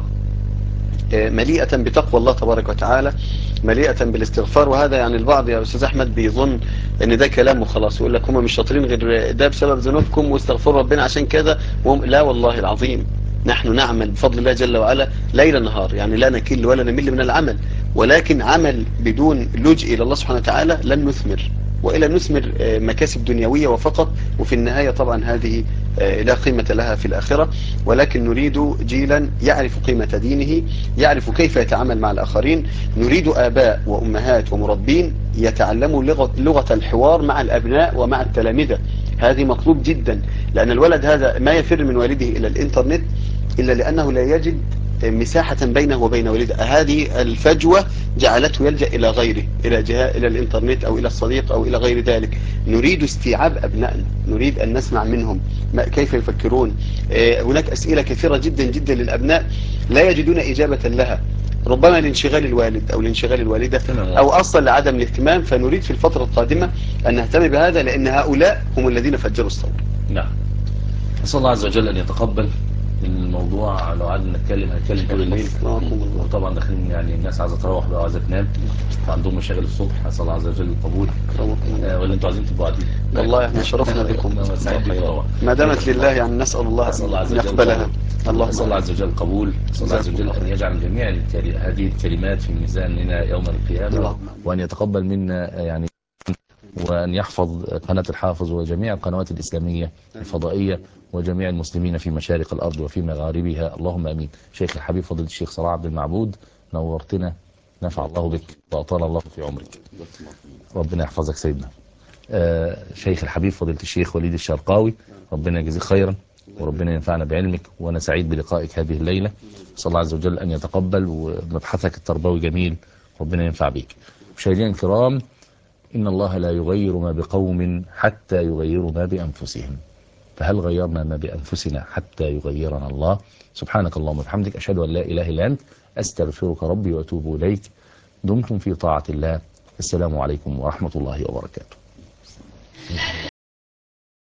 آه، مليئة بتقوى الله تبارك وتعالى مليئة بالاستغفار وهذا يعني البعض يا أستاذ أحمد بيظن أن ده كلام وخلاص يقول لك هم مش شاطرين غير ده بسبب ذنوبكم واستغفروا ربنا عشان كذا وهم لا والله العظيم نحن نعمل بفضل الله جل وعلا ليل نهار يعني لا نكل ولا نمل من العمل ولكن عمل بدون لجئ إلى الله سبحانه وتعالى لن نثمر وإلى نثمر آه، مكاسب دنيوية وفقط وفي النهاية طبعا هذه آه، لا قيمة لها في الآخرة ولكن نريد جيلا يعرف قيمة دينه يعرف كيف يتعامل مع الآخرين نريد آباء وأمهات ومربين يتعلموا لغة, لغة الحوار مع الأبناء ومع التلامذة هذه مطلوب جدا لأن الولد هذا ما يفر من والده إلى الإنترنت إلا لأنه لا يجد مساحة بينه وبين والده هذه الفجوة جعلته يلجأ إلى غيره إلى جهة إلى الإنترنت أو إلى الصديق أو إلى غير ذلك نريد استيعاب أبنائنا نريد أن نسمع منهم ما كيف يفكرون آه، هناك أسئلة كثيرة جدا جدا للأبناء لا يجدون إجابة لها ربما لانشغال الوالد أو لانشغال الوالدة تمام. أو أصلا لعدم الاهتمام فنريد في الفترة القادمة أن نهتم بهذا لأن هؤلاء هم الذين فجروا الثورة نعم نسأل الله عز وجل أن يتقبل الموضوع لو قعدنا نتكلم هنتكلم طول الليل رحمكم الله. وطبعا داخلين يعني الناس عايزة تروح بقى وعايزة تنام وعندهم مشاغل الصبح نسأل الله عز وجل القبول رحمكم الله. آه، ولا انتوا عايزين تبقوا قاعدين والله احنا شرفنا بكم أنا سعيد بكم طبعا ما دامت لله يعني نسأل الله نسأل الله عز أن وجل يقبلها نسأل اللهم الله عز وجل قبول نسأل الله عز وجل أن يجعل جميع الكلي- هذه الكلمات في ميزاننا يوم القيامة اللهم وأن يتقبل منا آه، يعني وأن يحفظ قناة الحافظ وجميع القنوات الإسلامية الفضائية وجميع المسلمين في مشارق الأرض وفي مغاربها اللهم أمين شيخ الحبيب فضيلة الشيخ صلاح عبد المعبود نورتنا نفع الله بك وأطال الله في عمرك ربنا يحفظك سيدنا آه، شيخ الحبيب فضيلة الشيخ وليد الشرقاوي ربنا يجزيك خيرا وربنا ينفعنا بعلمك وأنا سعيد بلقائك هذه الليلة صلى الله عز وجل أن يتقبل ومبحثك التربوي جميل ربنا ينفع بك مشاهدينا الكرام إن الله لا يغير ما بقوم حتى يغيروا ما بأنفسهم فهل غيرنا ما بأنفسنا حتى يغيرنا الله سبحانك اللهم وبحمدك أشهد أن لا إله إلا أنت أستغفرك ربي وأتوب إليك دمتم في طاعة الله السلام عليكم ورحمة الله وبركاته